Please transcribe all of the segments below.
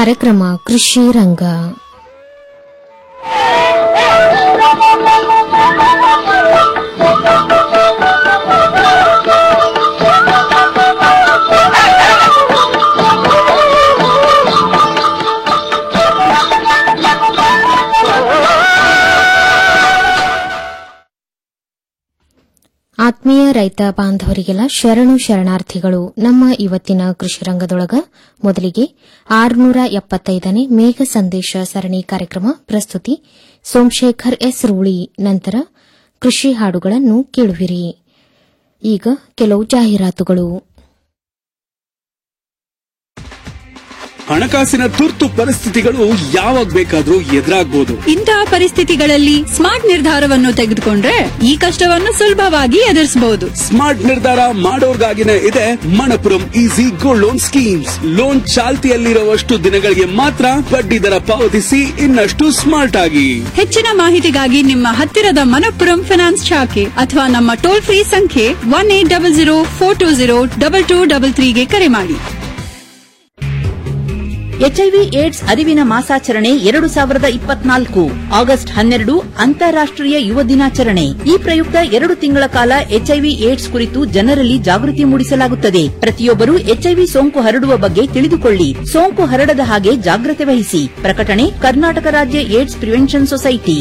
ಕಾರ್ಯಕ್ರಮ ಕೃಷಿ ರಂಗ ಆತ್ಮೀಯ ರೈತ ಬಾಂಧವರಿಗೆಲ್ಲ ಶರಣು ಶರಣಾರ್ಥಿಗಳು ನಮ್ಮ ಇವತ್ತಿನ ಕೃಷಿ ರಂಗದೊಳಗ ಮೊದಲಿಗೆ ಆರುನೂರ ಎಪ್ಪತ್ತೈದನೇ ಮೇಘ ಸಂದೇಶ ಸರಣಿ ಕಾರ್ಯಕ್ರಮ ಪ್ರಸ್ತುತಿ ಸೋಮಶೇಖರ್ ಎಸ್ ರೂಳಿ ನಂತರ ಕೃಷಿ ಹಾಡುಗಳನ್ನು ಕೇಳುವಿರಿ ಈಗ ಕೆಲವು ಜಾಹೀರಾತುಗಳು ಹಣಕಾಸಿನ ತುರ್ತು ಪರಿಸ್ಥಿತಿಗಳು ಯಾವಾಗ ಬೇಕಾದ್ರೂ ಎದುರಾಗ್ಬೋದು ಇಂತಹ ಪರಿಸ್ಥಿತಿಗಳಲ್ಲಿ ಸ್ಮಾರ್ಟ್ ನಿರ್ಧಾರವನ್ನು ತೆಗೆದುಕೊಂಡ್ರೆ ಈ ಕಷ್ಟವನ್ನು ಸುಲಭವಾಗಿ ಎದುರಿಸಬಹುದು ಸ್ಮಾರ್ಟ್ ನಿರ್ಧಾರ ಮಾಡೋರ್ಗಾಗಿನೇ ಇದೆ Manappuram easy gold loan schemes loan ಚಾಲ್ತಿಯಲ್ಲಿರುವಷ್ಟು ದಿನಗಳಿಗೆ ಮಾತ್ರ ಬಡ್ಡಿ ದರ ಪಾವತಿಸಿ ಇನ್ನಷ್ಟು ಸ್ಮಾರ್ಟ್ ಆಗಿ ಹೆಚ್ಚಿನ ಮಾಹಿತಿಗಾಗಿ ನಿಮ್ಮ ಹತ್ತಿರದ ಮನಪ್ಪುರಂ ಫಿನಾನ್ಸ್ ಶಾಖೆ ಅಥವಾ ನಮ್ಮ ಟೋಲ್ ಫ್ರೀ ಸಂಖ್ಯೆ one eight double zero four two zero double two double ತ್ರೀಗೆ ಕರೆ ಮಾಡಿ ಎಚ್ಐವಿ ಏಡ್ಸ್ ಅರಿವಿನ ಮಾಸಾಚರಣೆ ಎರಡು ಸಾವಿರದ ಇಪ್ಪತ್ನಾಲ್ಕು ಆಗಸ್ಟ್ ಹನ್ನೆರಡು ಅಂತಾರಾಷ್ಟ್ರೀಯ ಯುವ ದಿನಾಚರಣೆ ಈ ಪ್ರಯುಕ್ತ ಎರಡು ತಿಂಗಳ ಕಾಲ ಎಚ್ಐವಿ ಏಡ್ಸ್ ಕುರಿತು ಜನರಲ್ಲಿ ಜಾಗೃತಿ ಮೂಡಿಸಲಾಗುತ್ತದೆ ಪ್ರತಿಯೊಬ್ಬರು ಎಚ್ಐವಿ ಸೋಂಕು ಹರಡುವ ಬಗ್ಗೆ ತಿಳಿದುಕೊಳ್ಳಿ ಸೋಂಕು ಹರಡದ ಹಾಗೆ ಜಾಗ್ರತೆ ವಹಿಸಿ ಪ್ರಕಟಣೆ ಕರ್ನಾಟಕ ರಾಜ್ಯ ಏಡ್ಸ್ ಪ್ರಿವೆನ್ಷನ್ ಸೊಸೈಟಿ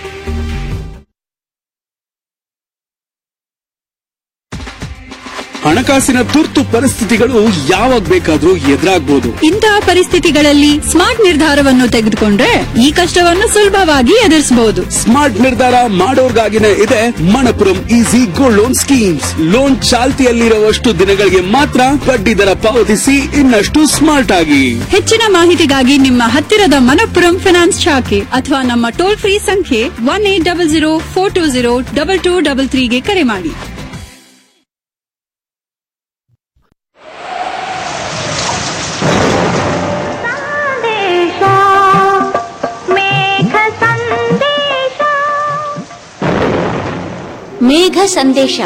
ಹಣಕಾಸಿನ ತುರ್ತು ಪರಿಸ್ಥಿತಿಗಳು ಯಾವಾಗ ಬೇಕಾದ್ರೂ ಎದುರಾಗ್ಬೋದು ಇಂತಹ ಪರಿಸ್ಥಿತಿಗಳಲ್ಲಿ ಸ್ಮಾರ್ಟ್ ನಿರ್ಧಾರವನ್ನು ತೆಗೆದುಕೊಂಡ್ರೆ ಈ ಕಷ್ಟವನ್ನು ಸುಲಭವಾಗಿ ಎದುರಿಸಬಹುದು ಸ್ಮಾರ್ಟ್ ನಿರ್ಧಾರ ಮಾಡೋರ್ಗಾಗಿನೇ ಇದೆ Manappuram easy gold loan schemes loan ಚಾಲ್ತಿಯಲ್ಲಿರುವಷ್ಟು ದಿನಗಳಿಗೆ ಮಾತ್ರ ಬಡ್ಡಿ ದರ ಪಾವತಿಸಿ ಇನ್ನಷ್ಟು ಸ್ಮಾರ್ಟ್ ಆಗಿ ಹೆಚ್ಚಿನ ಮಾಹಿತಿಗಾಗಿ ನಿಮ್ಮ ಹತ್ತಿರದ ಮನಪ್ಪುರಂ ಫಿನಾನ್ಸ್ ಶಾಖೆ ಅಥವಾ ನಮ್ಮ ಟೋಲ್ ಫ್ರೀ ಸಂಖ್ಯೆ one eight double zero four two zero double two double ತ್ರೀಗೆ ಕರೆ ಮಾಡಿ ಸಂದೇಶ ಮೇಘ ಸಂದೇಶ ಮೇಘ ಸಂದೇಶ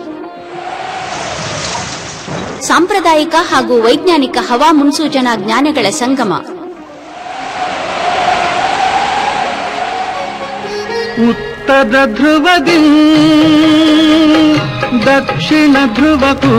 ಸಾಂಪ್ರದಾಯಿಕ ಹಾಗೂ ವೈಜ್ಞಾನಿಕ ಹವಾ ಮುನ್ಸೂಚನಾ ಜ್ಞಾನಗಳ ಸಂಗಮ ಉತ್ತರ ಧ್ರುವದಿ ದಕ್ಷಿಣ ಧ್ರುವಕ್ಕೂ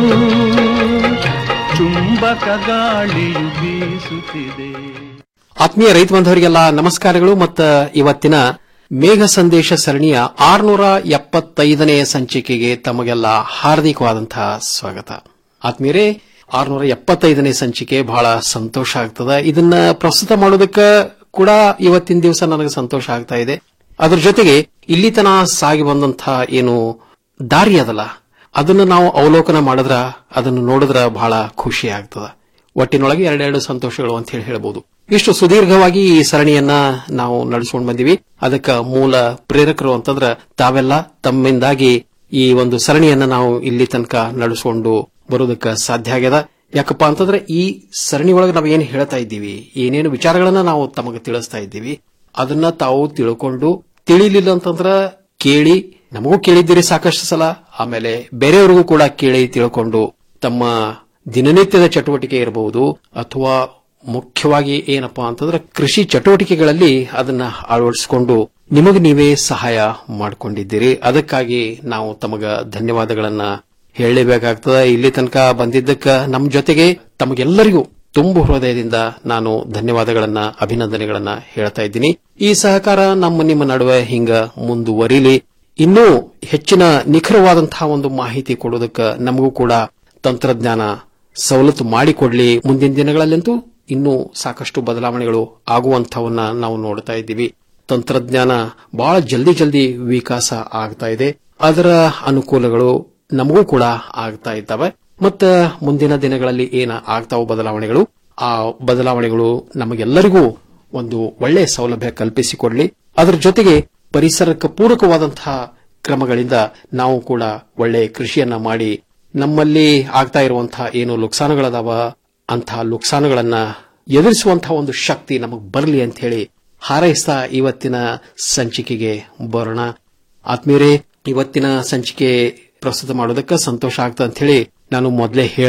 ಚುಂಬಕ ಗಾಳಿಯು ಬೀಸುತ್ತಿದೆ ಆತ್ಮೀಯ ರೈತ ಬಾಂಧವರಿಗೆಲ್ಲ ನಮಸ್ಕಾರಗಳು ಮತ್ತು ಇವತ್ತಿನ ಮೇಘ ಸಂದೇಶ ಸರಣಿಯ ಆರುನೂರ ಎಪ್ಪತ್ತೈದನೇ ಸಂಚಿಕೆಗೆ ತಮಗೆಲ್ಲ ಹಾರ್ದಿಕವಾದಂತಹ ಸ್ವಾಗತ ಆತ್ಮೀಯರೇ ಆರುನೂರ ಎಪ್ಪತ್ತೈದನೇ ಸಂಚಿಕೆ ಬಹಳ ಸಂತೋಷ ಆಗ್ತದ ಇದನ್ನ ಪ್ರಸ್ತುತ ಮಾಡೋದಕ್ಕೆ ಕೂಡ ಇವತ್ತಿನ ದಿವಸ ನನಗೆ ಸಂತೋಷ ಆಗ್ತಾ ಇದೆ ಅದ್ರ ಜೊತೆಗೆ ಇಲ್ಲಿ ತನ ಸಾಗಿ ಬಂದಂತಹ ಏನು ದಾರಿ ಅದಲ್ಲ ಅದನ್ನು ನಾವು ಅವಲೋಕನ ಮಾಡಿದ್ರ ಅದನ್ನು ನೋಡಿದ್ರ ಬಹಳ ಖುಷಿ ಆಗ್ತದ ಒಟ್ಟಿನೊಳಗೆ ಎರಡೆರಡು ಸಂತೋಷಗಳು ಅಂತ ಹೇಳಿ ಹೇಳಬಹುದು ಇಷ್ಟು ಸುದೀರ್ಘವಾಗಿ ಈ ಸರಣಿಯನ್ನ ನಾವು ನಡೆಸ್ಕೊಂಡು ಬಂದಿವಿ ಅದಕ್ಕೆ ಮೂಲ ಪ್ರೇರಕರು ಅಂತಂದ್ರ ತಾವೆಲ್ಲ ತಮ್ಮಿಂದಾಗಿ ಈ ಒಂದು ಸರಣಿಯನ್ನ ನಾವು ಇಲ್ಲಿ ತನಕ ನಡೆಸ್ಕೊಂಡು ಬರೋದಕ್ಕೆ ಸಾಧ್ಯ ಆಗ್ಯದ ಯಾಕಪ್ಪ ಅಂತಂದ್ರೆ ಈ ಸರಣಿ ಒಳಗೆ ನಾವು ಏನು ಹೇಳ್ತಾ ಇದ್ದೀವಿ ಏನೇನು ವಿಚಾರಗಳನ್ನ ನಾವು ತಮಗೆ ತಿಳಿಸ್ತಾ ಇದ್ದೀವಿ ಅದನ್ನ ತಾವು ತಿಳ್ಕೊಂಡು ತಿಳಿಲಿಲ್ಲ ಅಂತಂದ್ರ ಕೇಳಿ ನಮಗೂ ಕೇಳಿದ್ದೀರಿ ಸಾಕಷ್ಟು ಸಲ ಆಮೇಲೆ ಬೇರೆಯವರಿಗೂ ಕೂಡ ಕೇಳಿ ತಿಳ್ಕೊಂಡು ತಮ್ಮ ದಿನನಿತ್ಯದ ಚಟುವಟಿಕೆ ಇರಬಹುದು ಅಥವಾ ಮುಖ್ಯವಾಗಿ ಏನಪ್ಪಾ ಅಂತಂದ್ರೆ ಕೃಷಿ ಚಟುವಟಿಕೆಗಳಲ್ಲಿ ಅದನ್ನ ಅಳವಡಿಸಿಕೊಂಡು ನಿಮಗೆ ನೀವೇ ಸಹಾಯ ಮಾಡಿಕೊಂಡಿದ್ದೀರಿ ಅದಕ್ಕಾಗಿ ನಾವು ತಮಗ ಧನ್ಯವಾದಗಳನ್ನ ಹೇಳಲೇಬೇಕಾಗ್ತದ ಇಲ್ಲಿ ತನಕ ಬಂದಿದ್ದಕ್ಕ ನಮ್ಮ ಜೊತೆಗೆ ತಮಗೆಲ್ಲರಿಗೂ ತುಂಬು ಹೃದಯದಿಂದ ನಾನು ಧನ್ಯವಾದಗಳನ್ನ ಅಭಿನಂದನೆಗಳನ್ನ ಹೇಳ್ತಾ ಇದ್ದೀನಿ ಈ ಸಹಕಾರ ನಮ್ಮ ನಿಮ್ಮ ನಡುವೆ ಹಿಂಗ ಮುಂದುವರಿಲಿ ಇನ್ನೂ ಹೆಚ್ಚಿನ ನಿಖರವಾದಂತಹ ಒಂದು ಮಾಹಿತಿ ಕೊಡೋದಕ್ಕೆ ನಮಗೂ ಕೂಡ ತಂತ್ರಜ್ಞಾನ ಸವಲತ್ತು ಮಾಡಿಕೊಡ್ಲಿ ಮುಂದಿನ ದಿನಗಳಲ್ಲಂತೂ ಇನ್ನೂ ಸಾಕಷ್ಟು ಬದಲಾವಣೆಗಳು ಆಗುವಂತವನ್ನ ನಾವು ನೋಡ್ತಾ ಇದ್ದೀವಿ ತಂತ್ರಜ್ಞಾನ ಬಹಳ ಜಲ್ದಿ ಜಲ್ದಿ ವಿಕಾಸ ಆಗ್ತಾ ಇದೆ ಅದರ ಅನುಕೂಲಗಳು ನಮಗೂ ಕೂಡ ಆಗ್ತಾ ಇದ್ದಾವೆ ಮತ್ತ ಮುಂದಿನ ದಿನಗಳಲ್ಲಿ ಏನ ಆಗ್ತಾವ ಬದಲಾವಣೆಗಳು ಆ ಬದಲಾವಣೆಗಳು ನಮಗೆಲ್ಲರಿಗೂ ಒಂದು ಒಳ್ಳೆಯ ಸೌಲಭ್ಯ ಕಲ್ಪಿಸಿಕೊಡ್ಲಿ ಅದರ ಜೊತೆಗೆ ಪರಿಸರಕ್ಕೆ ಪೂರಕವಾದಂತಹ ಕ್ರಮಗಳಿಂದ ನಾವು ಕೂಡ ಒಳ್ಳೆಯ ಕೃಷಿಯನ್ನ ಮಾಡಿ ನಮ್ಮಲ್ಲಿ ಆಗ್ತಾ ಇರುವಂತಹ ಏನು ಲುಕ್ಸಾನುಗಳದಾವ ಅಂತಹ ಲುಕ್ಸಾನುಗಳನ್ನ ಎದುರಿಸುವಂತಹ ಒಂದು ಶಕ್ತಿ ನಮಗೆ ಬರಲಿ ಅಂತ ಹೇಳಿ ಹಾರೈಸ್ತಾ ಇವತ್ತಿನ ಸಂಚಿಕೆಗೆ ಬರೋಣ ಆತ್ಮೀಯರೇ ಇವತ್ತಿನ ಸಂಚಿಕೆ ಪ್ರಸ್ತುತ ಮಾಡೋದಕ್ಕೆ ಸಂತೋಷ ಆಗ್ತದೆ ಅಂತ ಹೇಳಿ ನಾನು ಮೊದಲೇ ಹೇಳಿದೆ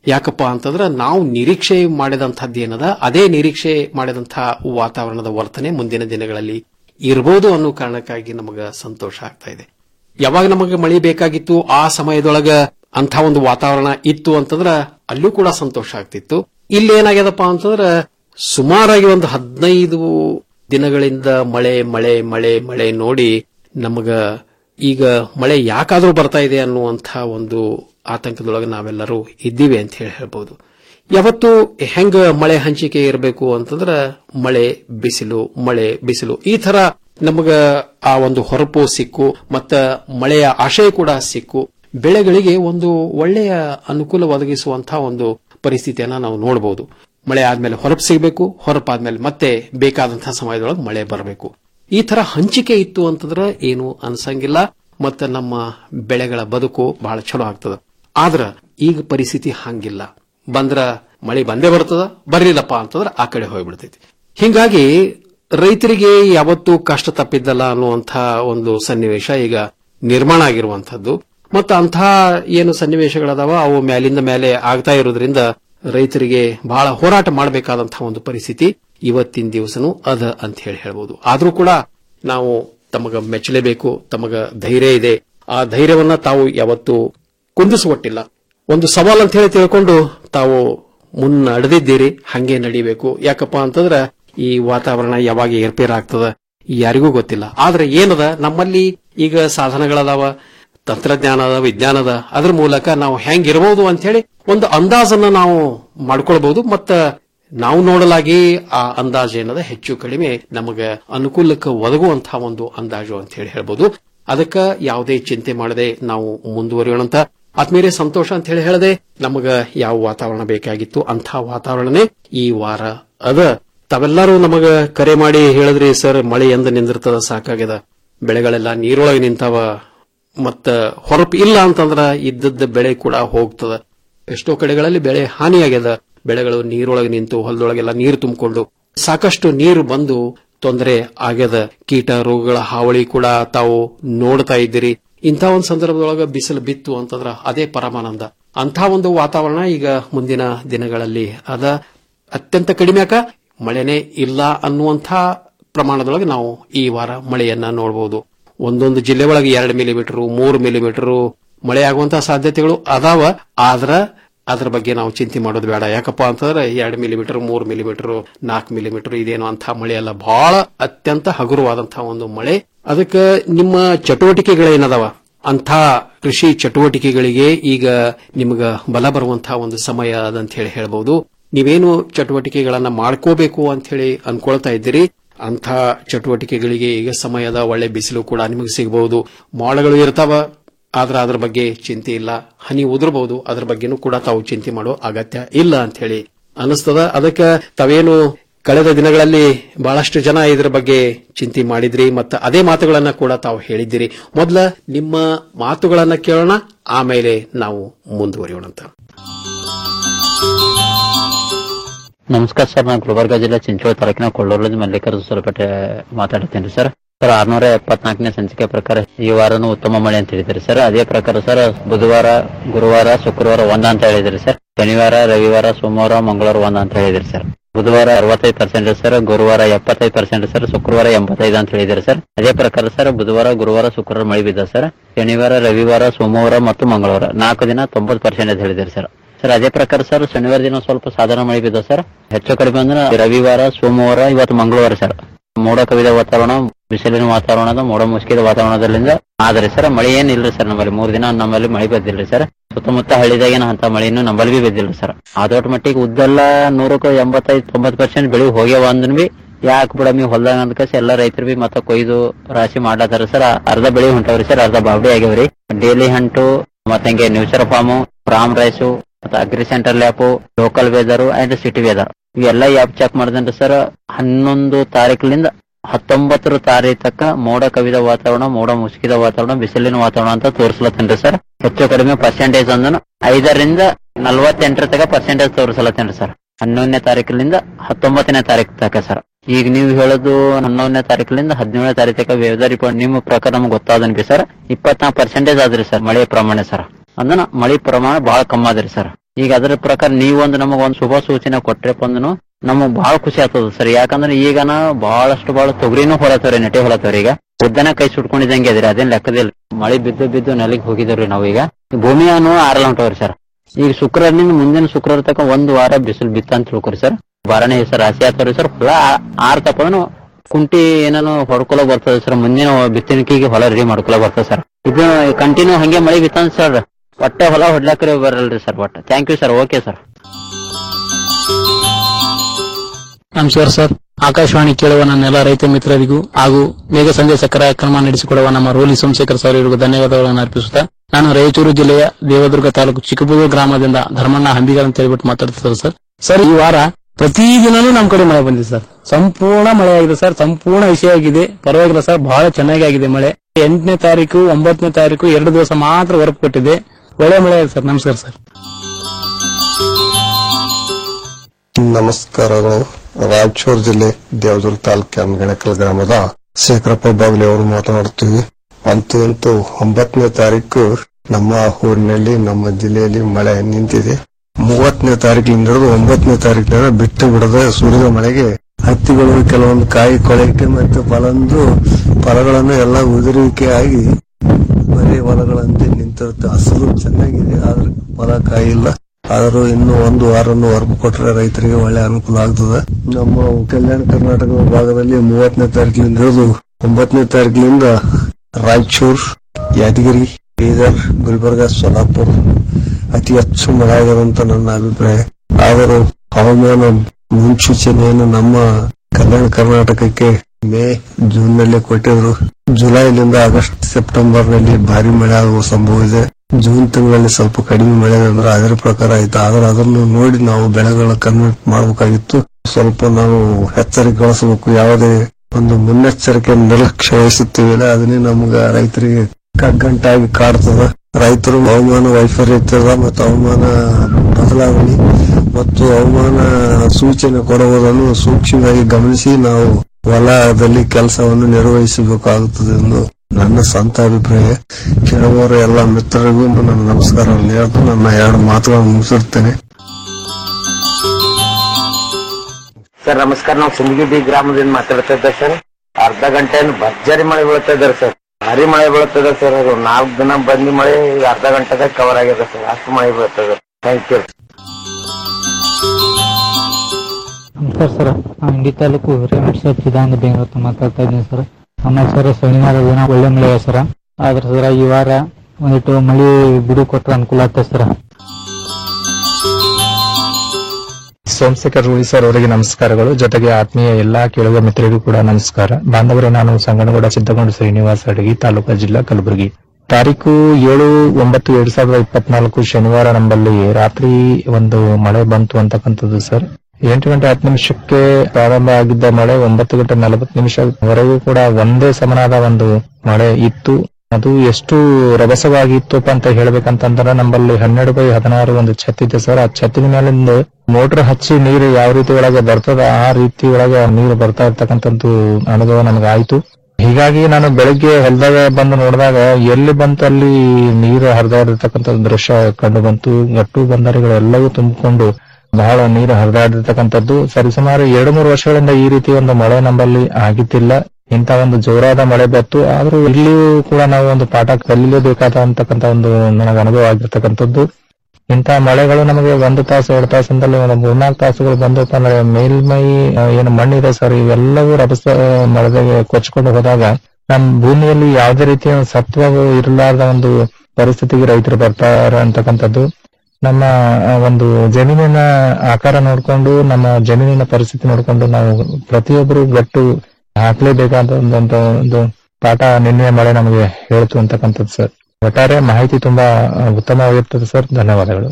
ಯಾಕಪ್ಪ ಅಂತಂದ್ರೆ ನಾವು ನಿರೀಕ್ಷೆ ಮಾಡಿದಂತಹದ್ದು ಏನದ ಅದೇ ನಿರೀಕ್ಷೆ ಮಾಡಿದಂತಹ ವಾತಾವರಣದ ವರ್ತನೆ ಮುಂದಿನ ದಿನಗಳಲ್ಲಿ ಇರಬಹುದು ಅನ್ನೋ ಕಾರಣಕ್ಕಾಗಿ ನಮಗ ಸಂತೋಷ ಆಗ್ತಾ ಇದೆ ಯಾವಾಗ ನಮಗೆ ಮಳೆ ಬೇಕಾಗಿತ್ತು ಆ ಸಮಯದೊಳಗ ಅಂಥ ಒಂದು ವಾತಾವರಣ ಇತ್ತು ಅಂತಂದ್ರ ಅಲ್ಲೂ ಕೂಡ ಸಂತೋಷ ಆಗ್ತಿತ್ತು ಇಲ್ಲಿ ಏನಾಗ್ಯದಪ್ಪ ಅಂತಂದ್ರ ಸುಮಾರಾಗಿ ಒಂದು ಹದಿನೈದು ದಿನಗಳಿಂದ ಮಳೆ ಮಳೆ ಮಳೆ ಮಳೆ ನೋಡಿ ನಮಗ ಈಗ ಮಳೆ ಯಾಕಾದ್ರೂ ಬರ್ತಾ ಇದೆ ಅನ್ನುವಂಥ ಒಂದು ಆತಂಕದೊಳಗೆ ನಾವೆಲ್ಲರೂ ಇದ್ದೀವಿ ಅಂತ ಹೇಳಿ ಹೇಳ್ಬೋದು ಯಾವತ್ತು ಹೆಂಗ ಮಳೆ ಹಂಚಿಕೆ ಇರಬೇಕು ಅಂತಂದ್ರ ಮಳೆ ಬಿಸಿಲು ಮಳೆ ಬಿಸಿಲು ಈ ತರ ನಮಗ ಆ ಒಂದು ಹೊರಪು ಸಿಕ್ಕು ಮತ್ತ ಮಳೆಯ ಆಶಯ ಕೂಡ ಸಿಕ್ಕು ಬೆಳೆಗಳಿಗೆ ಒಂದು ಒಳ್ಳೆಯ ಅನುಕೂಲ ಒದಗಿಸುವಂತಹ ಒಂದು ಪರಿಸ್ಥಿತಿಯನ್ನ ನಾವು ನೋಡಬಹುದು ಮಳೆ ಆದ್ಮೇಲೆ ಹೊರಪು ಸಿಗಬೇಕು ಹೊರಪಾದ್ಮೇಲೆ ಮತ್ತೆ ಬೇಕಾದಂತಹ ಸಮಯದೊಳಗೆ ಮಳೆ ಬರಬೇಕು ಈ ತರ ಹಂಚಿಕೆ ಇತ್ತು ಅಂತಂದ್ರೆ ಏನು ಅನ್ಸಂಗಿಲ್ಲ ಮತ್ತೆ ನಮ್ಮ ಬೆಳೆಗಳ ಬದುಕು ಬಹಳ ಚಲೋ ಆಗ್ತದ ಆದ್ರ ಈಗ ಪರಿಸ್ಥಿತಿ ಹಂಗಿಲ್ಲ ಬಂದ್ರ ಮಳೆ ಬಂದೇ ಬರ್ತದ ಬರ್ಲಿಲ್ಲಪ್ಪ ಅಂತಂದ್ರೆ ಆ ಕಡೆ ಹೋಗ್ಬಿಡ್ತೈತಿ ಹಿಂಗಾಗಿ ರೈತರಿಗೆ ಯಾವತ್ತೂ ಕಷ್ಟ ತಪ್ಪಿದ್ದಲ್ಲ ಅನ್ನುವಂಥ ಒಂದು ಸನ್ನಿವೇಶ ಈಗ ನಿರ್ಮಾಣ ಆಗಿರುವಂತಹದ್ದು ಮತ್ತು ಅಂಥ ಏನು ಸನ್ನಿವೇಶಗಳದಾವ ಅವು ಮ್ಯಾಲಿಂದ ಮೇಲೆ ಆಗ್ತಾ ಇರೋದ್ರಿಂದ ರೈತರಿಗೆ ಬಹಳ ಹೋರಾಟ ಮಾಡಬೇಕಾದಂತಹ ಒಂದು ಪರಿಸ್ಥಿತಿ ಇವತ್ತಿನ ದಿವಸನೂ ಅದ ಅಂತ ಹೇಳಿ ಹೇಳ್ಬೋದು ಆದ್ರೂ ಕೂಡ ನಾವು ತಮಗ ಮೆಚ್ಚಲೇಬೇಕು ತಮಗ ಧೈರ್ಯ ಇದೆ ಆ ಧೈರ್ಯವನ್ನ ತಾವು ಯಾವತ್ತೂ ಕುಂದಿಸುವಟ್ಟಿಲ್ಲ ಒಂದು ಸವಾಲ್ ಅಂತ ಹೇಳಿ ತಿಳ್ಕೊಂಡು ತಾವು ಮುನ್ನಡೆದಿದ್ದೀರಿ ಹಂಗೆ ನಡಿಬೇಕು ಯಾಕಪ್ಪ ಅಂತಂದ್ರ ಈ ವಾತಾವರಣ ಯಾವಾಗ ಏರ್ಪೇರ್ ಆಗ್ತದ ಯಾರಿಗೂ ಗೊತ್ತಿಲ್ಲ ಆದ್ರೆ ಏನದ ನಮ್ಮಲ್ಲಿ ಈಗ ಸಾಧನಗಳದಾವ ತಂತ್ರಜ್ಞಾನ ಅದ ವಿಜ್ಞಾನ ಅದ ಅದ್ರ ಮೂಲಕ ನಾವು ಹೆಂಗಿರಬಹುದು ಅಂತ ಹೇಳಿ ಒಂದು ಅಂದಾಜನ್ನ ನಾವು ಮಾಡ್ಕೊಳ್ಬಹುದು ಮತ್ತ ನಾವು ನೋಡಲಾಗಿ ಆ ಅಂದಾಜು ಏನದ ಹೆಚ್ಚು ಕಡಿಮೆ ನಮಗ ಅನುಕೂಲಕ್ಕೆ ಒದಗುವಂತಹ ಒಂದು ಅಂದಾಜು ಅಂತ ಹೇಳಿ ಹೇಳ್ಬೋದು ಅದಕ್ಕ ಯಾವುದೇ ಚಿಂತೆ ಮಾಡದೆ ನಾವು ಮುಂದುವರಿಯೋಣಂತ ಆತ್ಮೀಯರೇ ಸಂತೋಷ ಅಂತ ಹೇಳಿ ಹೇಳದೆ ನಮಗ ಯಾವ ವಾತಾವರಣ ಬೇಕಾಗಿತ್ತು ಅಂಥ ವಾತಾವರಣನೇ ಈ ವಾರ ಅದ ತಾವೆಲ್ಲರೂ ನಮಗ ಕರೆ ಮಾಡಿ ಹೇಳಿದ್ರಿ ಸರ್ ಮಳೆ ಎಂದ ನಿಂದಿರ್ತದ ಸಾಕಾಗ್ಯದ ಬೆಳೆಗಳೆಲ್ಲ ನೀರೊಳಗೆ ನಿಂತಾವ ಮತ್ತ ಹೊರಪು ಇಲ್ಲ ಅಂತಂದ್ರ ಇದ್ದದ್ದ ಬೆಳೆ ಕೂಡ ಹೋಗ್ತದ ಎಷ್ಟೋ ಕಡೆಗಳಲ್ಲಿ ಬೆಳೆ ಹಾನಿಯಾಗ್ಯದ ಬೆಳೆಗಳು ನೀರೊಳಗೆ ನಿಂತು ಹೊಲದೊಳಗೆಲ್ಲ ನೀರು ತುಂಬಿಕೊಂಡು ಸಾಕಷ್ಟು ನೀರು ಬಂದು ತೊಂದರೆ ಆಗ್ಯದ ಕೀಟ ರೋಗಗಳ ಹಾವಳಿ ಕೂಡ ತಾವು ನೋಡ್ತಾ ಇದ್ದೀರಿ ಇಂಥ ಒಂದು ಸಂದರ್ಭದೊಳಗ ಬಿಸಿಲು ಬಿತ್ತು ಅಂತಂದ್ರ ಅದೇ ಪರಮಾನಂದ ಅಂಥ ಒಂದು ವಾತಾವರಣ ಈಗ ಮುಂದಿನ ದಿನಗಳಲ್ಲಿ ಅದ ಅತ್ಯಂತ ಕಡಿಮೆ ಯಾಕ ಮಳೆನೇ ಇಲ್ಲ ಅನ್ನುವಂಥ ಪ್ರಮಾಣದೊಳಗೆ ನಾವು ಈ ವಾರ ಮಳೆಯನ್ನ ನೋಡಬಹುದು ಒಂದೊಂದು ಜಿಲ್ಲೆ ಒಳಗೆ ಎರಡು ಮಿಲಿಮೀಟರ್ ಮೂರು ಮಿಲಿಮೀಟರ್ ಮಳೆ ಆಗುವಂತಹ ಸಾಧ್ಯತೆಗಳು ಅದಾವ ಆದ್ರ ಅದ್ರ ಬಗ್ಗೆ ನಾವು ಚಿಂತೆ ಮಾಡೋದು ಬೇಡ ಯಾಕಪ್ಪ ಅಂತಂದ್ರೆ ಎರಡು ಮಿಲಿಮೀಟರ್ ಮೂರು ಮಿಲಿಮೀಟರ್ ನಾಲ್ಕು ಮಿಲಿಮೀಟರ್ ಇದೇನು ಅಂತ ಮಳೆ ಅಲ್ಲ ಬಹಳ ಅತ್ಯಂತ ಹಗುರವಾದಂತಹ ಒಂದು ಮಳೆ ಅದಕ್ಕೆ ನಿಮ್ಮ ಚಟುವಟಿಕೆಗಳೇನದಾವ ಅಂಥ ಕೃಷಿ ಚಟುವಟಿಕೆಗಳಿಗೆ ಈಗ ನಿಮಗ ಬಲ ಬರುವಂತಹ ಒಂದು ಸಮಯ ಅದಂತ ಹೇಳಿ ಹೇಳ್ಬಹುದು ನೀವೇನು ಚಟುವಟಿಕೆಗಳನ್ನ ಮಾಡ್ಕೋಬೇಕು ಅಂತ ಹೇಳಿ ಅನ್ಕೊಳ್ತಾ ಇದ್ದೀರಿ ಅಂಥ ಚಟುವಟಿಕೆಗಳಿಗೆ ಈಗ ಸಮಯದ ಒಳ್ಳೆ ಬಿಸಿಲು ಕೂಡ ನಿಮಗೆ ಸಿಗಬಹುದು ಮೋಡಗಳು ಇರ್ತಾವ ಆದ್ರೆ ಅದ್ರ ಬಗ್ಗೆ ಚಿಂತೆ ಇಲ್ಲ ಹನಿ ಉದುರಬಹುದು ಅದ್ರ ಬಗ್ಗೆನೂ ಕೂಡ ತಾವು ಚಿಂತೆ ಮಾಡೋ ಅಗತ್ಯ ಇಲ್ಲ ಅಂತ ಹೇಳಿ ಅನಿಸ್ತದ ಅದಕ್ಕೆ ತಾವೇನು ಕಳೆದ ದಿನಗಳಲ್ಲಿ ಬಹಳಷ್ಟು ಜನ ಇದರ ಬಗ್ಗೆ ಚಿಂತೆ ಮಾಡಿದ್ರಿ ಮತ್ತು ಅದೇ ಮಾತುಗಳನ್ನ ಕೂಡ ತಾವು ಹೇಳಿದ್ದೀರಿ ಮೊದಲ ನಿಮ್ಮ ಮಾತುಗಳನ್ನ ಕೇಳೋಣ ಆಮೇಲೆ ನಾವು ಮುಂದುವರಿಯೋಣಂತ ನಮಸ್ಕಾರ ಸರ್ ನಾನು ಗುಲ್ಬರ್ಗಾ ಜಿಲ್ಲೆ ಚಿಂಚೋಳಿ ತಾಲೂಕಿನ ಕೊಳ್ಳೂರಲ್ಲಿ ಮಲ್ಲಿಕಾರ್ಜುನ ಸೊಲಪೇಟೆ ಮಾತಾಡ್ತೀನಿ ಸರ್ ಸರ್ ಆರ್ನೂರ ಎಪ್ಪತ್ನಾಲ್ಕನೇ ಸಂಚಿಕೆ ಪ್ರಕಾರ ಈ ವಾರನೂ ಉತ್ತಮ ಮಳೆ ಅಂತ ಹೇಳಿದ್ರಿ ಸರ್ ಅದೇ ಪ್ರಕಾರ ಸರ್ ಬುಧವಾರ ಗುರುವಾರ ಶುಕ್ರವಾರ ಒಂದ ಅಂತ ಹೇಳಿದ್ರಿ ಸರ್ ಶನಿವಾರ ರವಿವಾರ ಸೋಮವಾರ ಮಂಗಳವಾರ ಒಂದ ಅಂತ ಹೇಳಿದ್ರಿ ಸರ್ ಬುಧವಾರ ಅರವತ್ತೈದು ಪರ್ಸೆಂಟ್ ಸರ್ ಗುರುವಾರ ಎಪ್ಪತ್ತೈದು ಪರ್ಸೆಂಟ್ ಸರ್ ಶುಕ್ರವಾರ ಎಂಬತ್ತೈದು ಅಂತ ಹೇಳಿದ್ರಿ ಸರ್ ಅದೇ ಪ್ರಕಾರ ಸರ್ ಬುಧವಾರ ಗುರುವಾರ ಶುಕ್ರವಾರ ಮಳೆ ಬಿದ್ದ ಸರ್ ಶನಿವಾರ ರವಿವಾರ ಸೋಮವಾರ ಮತ್ತು ಮಂಗಳವಾರ ನಾಲ್ಕು ದಿನ ತೊಂಬತ್ತು ಪರ್ಸೆಂಟ್ ಅಂತ ಹೇಳಿದ್ರಿ ಸರ್ ಸರ್ ಅದೇ ಪ್ರಕಾರ ಸರ್ ಶನಿವಾರ ದಿನ ಸ್ವಲ್ಪ ಸಾಧಾರಣ ಮಳೆ ಬಿದ್ದ ಸರ್ ಹೆಚ್ಚು ಕಡಿಮೆ ಅಂದ್ರೆ ರವಿವಾರ ಸೋಮವಾರ ಇವತ್ತು ಮಂಗಳವಾರ ಸರ್ ಮೋಡ ಕವಿದ ವಾತಾವರಣ ಬಿಸಿಲಿನ ವಾತಾವರಣದ ಮೋಡ ಮುಸುಕಿದ ವಾತಾವರಣದಲ್ಲಿಂದ ಆದ್ರೆ ಸರ್ ಮಳೆ ಏನಿಲ್ರಿ ಸರ್ ನಮ್ಮಲ್ಲಿ ಮೂರ್ ದಿನ ನಮ್ಮಲ್ಲಿ ಮಳೆ ಬಿದ್ದಿಲ್ರಿ ಸರ್ ಸುತ್ತಮುತ್ತ ಹಳ್ಳಿದಾಗೇನ ಅಂತ ಮಳೆಯನ್ನು ನಮ್ಮಲ್ಲಿ ಬಿ ಬಿದ್ದಿಲ್ರಿ ಸರ್ ಆದೊಟ್ಟು ಮಟ್ಟಿಗೆ ಉದ್ದೆಲ್ಲ ನೂರಕ್ಕೆ ಎಂಬತ್ತೈದು ತೊಂಬತ್ತು ಪರ್ಸೆಂಟ್ ಬೆಳೆ ಹೋಗ್ಯಾವ ಅಂದ್ರೂ ಬಿ ಯಾಕೆ ಬಿಡಮಿ ಹೊಲ್ದಾಗ ಅಂದ್ಕಸ್ ಎಲ್ಲಾ ರೈತರು ಬಿ ಮತ್ತ ಕೊಯ್ದು ರಾಶಿ ಮಾಡ್ಲತ್ತಾರ ಸರ್ ಅರ್ಧ ಬೆಳೆ ಹೊಂಟವ್ರಿ ಸರ್ ಅರ್ಧ ಬಾವಡಿ ಆಗ್ಯಾವ್ರಿ ಡೈಲಿ ಹಂಟು ಮತ್ತೆ ಹಂಗೆ ನ್ಯೂಚರ್ ಫಾರ್ಮು ಫ್ರಾಮ್ ರೈಸು ಮತ್ತೆ ಅಗ್ರಿ ಸೆಂಟರ್ ಲ್ಯಾಪು local weather and city weather ಇವೆಲ್ಲ ಆ್ಯಪ್ ಚೆಕ್ ಮಾಡಿದ್ರೆ ಸರ್ ಹನ್ನೊಂದು ತಾರೀಕಿನಿಂದ ಹತ್ತೊಂಬತ್ತರ ತಾರೀಕು ತಕ್ಕ ಮೋಡ ಕವಿದ ವಾತಾವರಣ ಮೋಡ ಮುಸುಕಿದ ವಾತಾವರಣ ಬಿಸಿಲಿನ ವಾತಾವರಣ ಅಂತ ತೋರಿಸ್ಲತ್ತೇನ್ರಿ ಸರ್ ಹೆಚ್ಚು ಕಡಿಮೆ ಪರ್ಸೆಂಟೇಜ್ ಅಂದ್ರೆ ಐದರಿಂದ ನಲ್ವತ್ತೆಂಟರ ತಕ ಪರ್ಸೆಂಟೇಜ್ ತೋರಿಸ್ಲತ್ತೇನ್ರಿ ಸರ್ ಹನ್ನೊಂದನೇ ತಾರೀಕಿನಿಂದ ಹತ್ತೊಂಬತ್ತನೇ ತಾರೀಕು ತಕ ಸರ್ ಈಗ ನೀವು ಹೇಳೋದು ಹನ್ನೊಂದನೇ ತಾರೀಕಿನಿಂದ ಹದಿನೇಳನೇ ತಾರೀಕು ತಕ ವೆದರ್ ರಿಪೋರ್ಟ್ ನಿಮ್ಮ ಪ್ರಕಾರ ನಮ್ಗೆ ಗೊತ್ತಾದನ್ಬಿ ಸರ್ ಇಪ್ಪತ್ನಾಲ್ಕು ಪರ್ಸೆಂಟೇಜ್ ಆದ್ರಿ ಸರ್ ಮಳೆ ಪ್ರಮಾಣ ಸರ್ ಅಂದನ ಮಳೆ ಪ್ರಮಾಣ ಬಹಳ ಕಮ್ಮಿ ಆದ್ರಿ ಸರ್ ಈಗ ಅದರ ಪ್ರಕಾರ ನೀವೊಂದು ನಮಗ ಒಂದು ಶುಭ ಸೂಚನೆ ಕೊಟ್ರಪ್ಪ ಅಂದ್ನು ನಮಗ್ ಬಹಳ ಖುಷಿ ಆಗ್ತದ ಸರ್ ಯಾಕಂದ್ರೆ ಈಗನ ಬಹಳಷ್ಟು ಬಹಳ ತೊಗರಿನೂ ಹೊಲತ್ತವ್ರಿ ನೆಟೆ ಹೊಲತ್ತವ್ರಿ ಈಗ ಉದ್ದನ ಕೈ ಸುಟ್ಕೊಂಡಿದ್ದಂಗೆ ಅದ್ರಿ ಅದೇನ್ ಲೆಕ್ಕದಿಲ್ಲ ಮಳೆ ಬಿದ್ದು ಬಿದ್ದು ನೆಲಕ್ಕೆ ಹೋಗಿದ್ರಿ ನಾವೀಗ ಭೂಮಿಯನ್ನು ಆರಲ್ಲ ಹೊಂಟವ್ರಿ ಸರ್ ಈಗ ಶುಕ್ರವಾರದಿಂದ ಮುಂದಿನ ಶುಕ್ರವಾರ ತನಕ ಒಂದ್ ವಾರ ಬಿಸಿಲು ಬಿತ್ತ ಅಂತ ತಿಳ್ಕೊರಿ ಸರ್ ಬಾರನೇ ಸರ್ ರಾಶಿ ಆಗ್ತಾವ್ರಿ ಸರ್ ಹೊಲ ಆರ್ತಪ್ಪ ಅಂದ್ರೆ ಕುಂಟಿ ಏನೇನೋ ಹೊಡ್ಕೊಳಕ್ ಬರ್ತದೆ ಸರ್ ಮುಂದಿನ ಬಿತ್ತನಿಕೆಗೆ ಹೊಲ ರೆಡಿ ಮಾಡ್ಕೊಳಕ್ ಬರ್ತದೆ ಸರ್ ಇದು ಕಂಟಿನ್ಯೂ ಹಂಗೆ ಮಳೆ ಬಿತ್ತಂದ್ ಸರ್ ಒಟ್ಟೆ ಹೊಲ ಹೊಡ್ಲಾಕ್ರಿ ಬರಲ್ರಿ ಸರ್ ಒಟ್ಟ thank you sir okay sir ನಮಸ್ಕಾರ ಸರ್ ಆಕಾಶವಾಣಿ ಕೇಳುವ ನನ್ನೆಲ್ಲ ರೈತ ಮಿತ್ರರಿಗೂ ಹಾಗೂ ಮೇಘ ಸಂದೇಶ ಕಾರ್ಯಕ್ರಮ ನಡೆಸಿಕೊಡುವ ನಮ್ಮ ರೋಲಿ ಸೋಮಶೇಖರ್ ಸರ್ ಇವರಿಗೂ ಧನ್ಯವಾದಗಳನ್ನು ಅರ್ಪಿಸುತ್ತಾ ನಾನು ರಾಯಚೂರು ಜಿಲ್ಲೆಯ ದೇವದುರ್ಗ ತಾಲೂಕು ಚಿಕ್ಕಬೂರು ಗ್ರಾಮದಿಂದ ಧರ್ಮಣ್ಣ ಹಂಬಿಗರ್ ಅಂತ ಹೇಳ್ಬಿಟ್ಟು ಮಾತಾಡ್ತಿದ್ದಾರೆ ಸರ್ ಸರ್ ಈ ವಾರ ಪ್ರತಿದಿನನೂ ನಮ್ ಕಡೆ ಮಳೆ ಬಂದಿದೆ ಸರ್ ಸಂಪೂರ್ಣ ಮಳೆ ಆಗಿದೆ ಸರ್ ಸಂಪೂರ್ಣ ವಿಷಯ ಆಗಿದೆ ಪರವಾಗಿಲ್ಲ ಸರ್ ಬಹಳ ಚೆನ್ನಾಗಿ ಆಗಿದೆ ಮಳೆ ಎಂಟನೇ ತಾರೀಕು ಒಂಬತ್ತನೇ ತಾರೀಕು ಎರಡು ದಿವಸ ಮಾತ್ರ ಹೊರಪು ಕೊಟ್ಟಿದೆ ಒಳ್ಳೆ ಮಳೆ ಆಗಿದೆ ಸರ್ ನಮಸ್ಕಾರ ಸರ್ ನಮಸ್ಕಾರಗಳು ರಾಯಚೂರು ಜಿಲ್ಲೆ ದೇವದುರ್ಗ ತಾಲೂಕಿನ ಗಣಕಲ್ ಗ್ರಾಮದ ಶೇಖರಪ್ಪ ಬಾಗ್ಲಿ ಅವರು ಮಾತನಾಡುತ್ತೀವಿ ಅಂತೂ ಅಂತೂ ಒಂಬತ್ತನೇ ತಾರೀಕು ನಮ್ಮ ಊರಿನಲ್ಲಿ ನಮ್ಮ ಜಿಲ್ಲೆಯಲ್ಲಿ ಮಳೆ ನಿಂತಿದೆ ಮೂವತ್ತನೇ ತಾರೀಕಿನಿಂದ ಹಿಡಿದು ಒಂಬತ್ತನೇ ತಾರೀಕಿನ ಬಿಟ್ಟು ಬಿಡದ ಸುರಿದ ಮಳೆಗೆ ಹತ್ತಿಗಳು ಕೆಲವೊಂದು ಕಾಯಿ ಕೊಳೆಕೆ ಮತ್ತು ಫಲಂದು ಫಲಗಳನ್ನು ಎಲ್ಲ ಉದುರುವಿಕೆ ಆಗಿ ಬರೀ ಹೊಲಗಳಂತೆ ನಿಂತಿರುತ್ತೆ ಹಸಿರು ಚೆನ್ನಾಗಿದೆ ಆದ್ರೆ ಫಲ ಕಾಯಿ ಇಲ್ಲ ಆದರೂ ಇನ್ನು ಒಂದು ವಾರನ್ನು ಹೊರಗು ಕೊಟ್ಟರೆ ರೈತರಿಗೆ ಒಳ್ಳೆ ಅನುಕೂಲ ಆಗ್ತದೆ ನಮ್ಮ ಕಲ್ಯಾಣ ಕರ್ನಾಟಕ ಭಾಗದಲ್ಲಿ ಮೂವತ್ತನೇ ತಾರೀಕಿನಿಂದ ಹಿಡಿದು ಒಂಬತ್ತನೇ ತಾರೀಕಿನಿಂದ ರಾಯಚೂರ್ ಯಾದಗಿರಿ ಬೀದರ್ ಗುಲ್ಬರ್ಗ ಸೊಲ್ಲಾಪುರ ಅತಿ ಹೆಚ್ಚು ಮಳೆ ಆಗದಂತ ನನ್ನ ಅಭಿಪ್ರಾಯ ಆದರೂ ಹವಾಮಾನ ಮುನ್ಸೂಚನೆಯನ್ನು ನಮ್ಮ ಕಲ್ಯಾಣ ಕರ್ನಾಟಕಕ್ಕೆ ಮೇ ಜೂನ್ ನಲ್ಲಿ ಕೊಟ್ಟಿದ್ರು ಜುಲೈಲಿಂದ ಆಗಸ್ಟ್ ಸೆಪ್ಟೆಂಬರ್ ನಲ್ಲಿ ಭಾರಿ ಮಳೆ ಆಗುವ ಸಂಭವ ಇದೆ ಜೂನ್ ತಿಂಗಳಲ್ಲಿ ಸ್ವಲ್ಪ ಕಡಿಮೆ ಮಳೆ ಅಂದ್ರೆ ಅದರ ಪ್ರಕಾರ ಆಯ್ತು ಆದ್ರೆ ಅದನ್ನು ನೋಡಿ ನಾವು ಬೆಳೆಗಳ ಕನ್ವರ್ಟ್ ಮಾಡಬೇಕಾಗಿತ್ತು ಸ್ವಲ್ಪ ನಾವು ಎಚ್ಚರಿಕೆ ಗಳಿಸಬೇಕು ಯಾವುದೇ ಒಂದು ಮುನ್ನೆಚ್ಚರಿಕೆ ನಿರ್ಲಕ್ಷ್ಯ ವಹಿಸುತ್ತೀವಿಲ್ಲ ಅದನ್ನೇ ನಮ್ಗ ರೈತರಿಗೆ ಕಗ್ಗಂಟಾಗಿ ಕಾಡ್ತದ ರೈತರು ಹವಾಮಾನ ವೈಪರೀತ್ಯದ ಮತ್ತು ಹವಾಮಾನ ಬದಲಾವಣೆ ಮತ್ತು ಹವಾಮಾನ ಸೂಚನೆ ಕೊಡುವುದನ್ನು ಸೂಕ್ಷ್ಮವಾಗಿ ಗಮನಿಸಿ ನಾವು ಹೊಲದಲ್ಲಿ ಕೆಲಸವನ್ನು ನಿರ್ವಹಿಸಬೇಕಾಗುತ್ತದೆ ಎಂದು ನನ್ನ ಸ್ವಂತ ಅಭಿಪ್ರಾಯ ಕೇಳುವವರ ಎಲ್ಲ ಮಿತ್ರರಿಗೂ ನನ್ನ ನಮಸ್ಕಾರವನ್ನು ಹೇಳ್ತು ನನ್ನ ಎರಡು ಮಾತುಗಳನ್ನು ಮುಗಿಸಿರ್ತೇನೆ ಸರ್ ನಮಸ್ಕಾರ ನಾವು ಸಿಂದಗಿ ಗ್ರಾಮದಿಂದ ಮಾತಾಡ್ತಾ ಇದ್ದೆ ಸರ್ ಅರ್ಧ ಗಂಟೆಯನ್ನು ಭರ್ಜರಿ ಮಳೆ ಬೀಳ್ತಾ ಇದ್ದಾರೆ ಸರ್ ಭಾರಿ ಮಳೆ ಬೀಳ್ತದೆ ಸರ್ ಅದು ನಾಲ್ಕು ದಿನ ಬಂದಿ ಮಳೆ ಈಗ ಅರ್ಧ ಗಂಟೆದಾಗ ಕವರ್ ಆಗಿದೆ ಸರ್ ಅಷ್ಟು ಮಳೆ ಬೀಳ್ತದೆ ಥ್ಯಾಂಕ್ ಯು ನಮಸ್ಕಾರ ಸರ್ ನಾನು ಇಂಡಿ ತಾಲೂಕು ಹಿರೇಮಠ ಸರ್ ಚಿದಾನಂದ ಬೆಂಗಳೂರು ಅಂತ ಮಾತಾಡ್ತಾ ಇದ್ದೀನಿ ಸರ್ ನಮ್ಮ ಸರ್ ಶನಿವಾರ ದಿನ ಒಳ್ಳೆ ಮಳೆ ಇದೆ ಸರ್ ಆದ್ರೆ ಸರ್ ಈ ವಾರ ಒಂದಿಟ್ಟು ಮಳೆ ಬಿಡು ಕೊಟ್ರೆ ಅನುಕೂಲ ಆಗ್ತದೆ ಸರ್ ಸೋಮಶೇಖರ್ ರೂಳಿ ಸರ್ ಅವರಿಗೆ ನಮಸ್ಕಾರಗಳು ಜೊತೆಗೆ ಆತ್ಮೀಯ ಎಲ್ಲಾ ಕೇಳುವ ಮಿತ್ರರಿಗೂ ಕೂಡ ನಮಸ್ಕಾರ ಬಾಂಧವರೇ ನಾನು ಸಂಗನಗೌಡ ಸಿದ್ದಗೊಂಡ ಶ್ರೀನಿವಾಸ ಅಡಗಿ ತಾಲೂಕಾ ಜಿಲ್ಲಾ ಕಲಬುರಗಿ ತಾರೀಕು ಏಳು ಒಂಬತ್ತು ಎರಡ್ ಸಾವಿರದ ಇಪ್ಪತ್ನಾಲ್ಕು ಶನಿವಾರ ನಮ್ಮಲ್ಲಿ ರಾತ್ರಿ ಒಂದು ಮಳೆ ಬಂತು ಅಂತಕ್ಕಂಥದ್ದು ಸರ್ ಎಂಟು ಗಂಟೆ ಹತ್ತು ನಿಮಿಷಕ್ಕೆ ಪ್ರಾರಂಭ ಆಗಿದ್ದ ಮಳೆ ಒಂಬತ್ತು ಗಂಟೆ ನಲವತ್ತು ನಿಮಿಷವರೆಗೂ ಕೂಡ ಒಂದೇ ಸಮನಾದ ಒಂದು ಮಳೆ ಇತ್ತು ಅದು ಎಷ್ಟು ರಭಸವಾಗಿತ್ತಪ್ಪ ಅಂತ ಹೇಳ್ಬೇಕಂತಂದ್ರೆ ನಮ್ಮಲ್ಲಿ ಹನ್ನೆರಡು ಬೈ ಹದಿನಾರು ಒಂದು ಛತ್ ಇದೆ ಸರ್ ಆ ಛತ್ತಿನ ಮೇಲಿಂದ ಮೋಟರ್ ಹಚ್ಚಿ ನೀರು ಯಾವ ರೀತಿ ಒಳಗೆ ಬರ್ತದ ಆ ರೀತಿ ಒಳಗೆ ನೀರು ಬರ್ತಾ ಇರ್ತಕ್ಕಂಥದ್ದು ಅನುಭವ ನನಗೆ ಆಯ್ತು ಹೀಗಾಗಿ ನಾನು ಬೆಳಗ್ಗೆ ಹೊಲದಾಗ ಬಂದು ನೋಡಿದಾಗ ಎಲ್ಲಿ ಬಂತು ಅಲ್ಲಿ ನೀರು ಹರಿದಾಡಿರ್ತಕ್ಕಂಥ ದೃಶ್ಯ ಕಂಡು ಬಂತು ಗಟ್ಟು ಬಂದರುಗಳು ಎಲ್ಲವೂ ತುಂಬಿಕೊಂಡು ಬಹಳ ನೀರು ಹರಿದಾಡಿರ್ತಕ್ಕಂಥದ್ದು ಸರಿಸುಮಾರು ಎರಡು ಮೂರು ವರ್ಷಗಳಿಂದ ಈ ರೀತಿ ಒಂದು ಮಳೆ ನಮ್ಮಲ್ಲಿ ಆಗಿದ್ದಿಲ್ಲ ಇಂತ ಒಂದು ಜೋರಾದ ಮಳೆ ಬತ್ತು ಆದ್ರೂ ಇಲ್ಲಿಯೂ ಕೂಡ ನಾವು ಒಂದು ಪಾಠ ಕಲಿಯಲೇಬೇಕಾದ ಅಂತಕ್ಕಂಥ ಒಂದು ನನಗೆ ಅನುಭವ ಆಗಿರ್ತಕ್ಕಂಥದ್ದು ಇಂಥ ಮಳೆಗಳು ನಮಗೆ ಒಂದು ತಾಸು ಎರಡು ತಾಸಿಂದಲೇ ಒಂದು ಮೂರ್ನಾಲ್ಕು ತಾಸುಗಳು ಬಂದಪ್ಪ ಅಂದ್ರೆ ಮೇಲ್ಮೈ ಆ, ಏನು ಮಣ್ಣಿದೆ ಸರ್ ಇವೆಲ್ಲವೂ ರಭಸ ಮಳೆಗೆ ಕೊಚ್ಕೊಂಡು ಹೋದಾಗ ನಮ್ಮ ಭೂಮಿಯಲ್ಲಿ ಯಾವುದೇ ರೀತಿಯ ಸತ್ವ ಇರಲಾರದ ಒಂದು ಪರಿಸ್ಥಿತಿಗೆ ರೈತರು ಬರ್ತಾರೆ ಅಂತಕ್ಕಂಥದ್ದು ನಮ್ಮ ಆ, ಒಂದು ಜಮೀನಿನ ಆಕಾರ ನೋಡ್ಕೊಂಡು ನಮ್ಮ ಜಮೀನಿನ ಪರಿಸ್ಥಿತಿ ನೋಡ್ಕೊಂಡು ನಾವು ಪ್ರತಿಯೊಬ್ಬರು ಗಟ್ಟು ಹಾಕ್ಲೇಬೇಕಾದ ಒಂದು ಒಂದು ಪಾಠ ನಿನ್ನೆ ಮಳೆ ನಮಗೆ ಹೇಳ್ತು ಅಂತಕ್ಕಂಥದ್ದು ಸರ್ ಒಟ್ಟಾರೆ ಮಾಹಿತಿ ತುಂಬಾ ಆ, ಉತ್ತಮವಾಗಿರ್ತದೆ ಸರ್ ಧನ್ಯವಾದಗಳು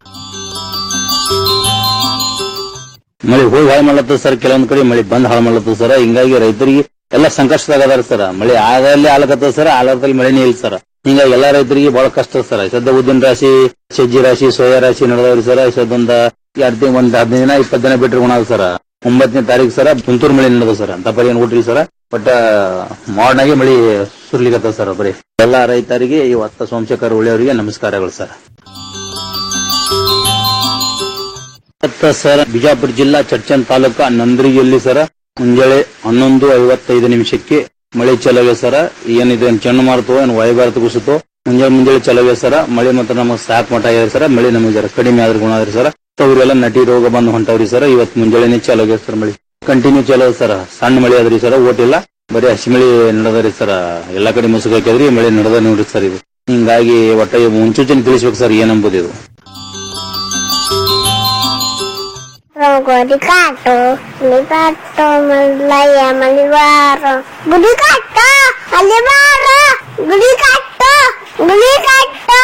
ಮಳೆ ಹೋಗಿ ಹಾಳು ಮಾಡ್ಲತ್ತದ ಸರ್ ಕೆಲವೊಂದ್ ಕಡೆ ಮಳೆ ಬಂದ್ ಹಾಳು ಮಾಡ್ಲತ್ತದ ಸರ್ ಹಿಂಗಾಗಿ ರೈತರಿಗೆ ಎಲ್ಲ ಸಂಕಷ್ಟದಾಗ ಅದಾರ ಸರ್ ಮಳೆ ಆಗಲ್ಲಿ ಆಲಕತ್ತದ ಸರ್ ಆಲದಲ್ಲಿ ಮಳೆನೇ ಇಲ್ಲ ಸರ್ ಹಿಂಗಾಗಿ ಎಲ್ಲಾ ರೈತರಿಗೆ ಬಹಳ ಕಷ್ಟ ಸರ್ ಸದ್ಯ ಉದ್ದಿನ ರಾಶಿ ಸಜ್ಜಿ ರಾಶಿ ಸೋಯಾ ರಾಶಿ ನಡೆದವ್ರಿ ಸರ್ ಸದ್ಯೊಂದ ಎರಡ್ ದಿನ ಒಂದ್ ಹದಿನೈದು ದಿನ ಇಪ್ಪತ್ತು ದಿನ ಬಿಟ್ಟರೆ ಗುಣ ಸರ್ ಒಂಬತ್ತನೇ ತಾರೀಕು ಸರ್ ತುಂತೂರು ಮಳೆ ನಡೆದ ಸರ್ ಅಂತ ಪರಿ ಏನ್ ಊಟ್ರಿ ಸರ್ ಬಟ್ ಮಾಡರ್ನ್ ಆಗಿ ಮಳಿ ಸುರ್ಲಿಕತ್ತದ ಸರ್ ಬರೀ ಎಲ್ಲಾ ರೈತರಿಗೆ ಇವತ್ತ ಸೋಮಶೇಖರ್ ಉಳಿಯವರಿಗೆ ನಮಸ್ಕಾರಗಳು ಸರ್ ಇವತ್ತ ಸರ್ ಬಿಜಾಪುರ ಜಿಲ್ಲಾ ಚಡ್ಚನ್ ತಾಲೂಕ ನಂದ್ರಿಯಲ್ಲಿ ಸರ ಮುಂಜಾನೆ ಹನ್ನೊಂದು ಐವತ್ತೈದು ನಿಮಿಷಕ್ಕೆ ಮಳೆ ಚಲವೆ ಸರ ಏನಿದೆ ಏನ್ ಚಂಡಮಾರುತ ಏನು ವಾಯುಭಾರತ ಕುಸಿತೋ ಮುಂಜಾನೆ ಮುಂಜಾನೆ ಚಲವೆ ಸರ ಮಳೆ ಮಾತ್ರ ನಮಗೆ ಸಾಕ್ ಮಠ ಆಗಿದೆ ಸರ ಮಳೆ ನಮಗೆ ಜರ ಕಡಿಮೆ ಆದ್ರೆ ಗುಣ ಆದ್ರಿ ಸರ ಅವ್ರಿಗೆಲ್ಲ ನಟಿ ರೋಗ ಬಂದು ಹೊಂಟವ್ರಿ ಸರ್ ಇವತ್ತು ಮುಂಜಾನೆ ಚಲೋ ಆಗ್ಯದ ಸರ್ ಮಳೆ ಕಂಟಿನ್ಯೂ ಚಲೋ ಸರ ಸಣ್ಣ ಮಳೆ ಆದ್ರಿ ಸರ ಓಟಿಲ್ಲ ಬರೀ ಹಸಿ ಮಳೆ ನಡೆದ್ರಿ ಸರ ಎಲ್ಲಾ ಕಡೆ ಮುಸುಕು ಹಾಕಿದ್ರಿ ಮಳೆ ನಡೆದ ನೋಡ್ರಿ ಸರ್ ಇದು ಹಿಂಗಾಗಿ ಒಟ್ಟ ಮುನ್ಸೂಚನೆ ತಿಳಿಸ್ಬೇಕು ಸರ್ ಏನಂಬುದು ಇದು Rogori kato, libato, malaya, malibaro. Gudi kato, alibaro. Gudi kato, gudi kato.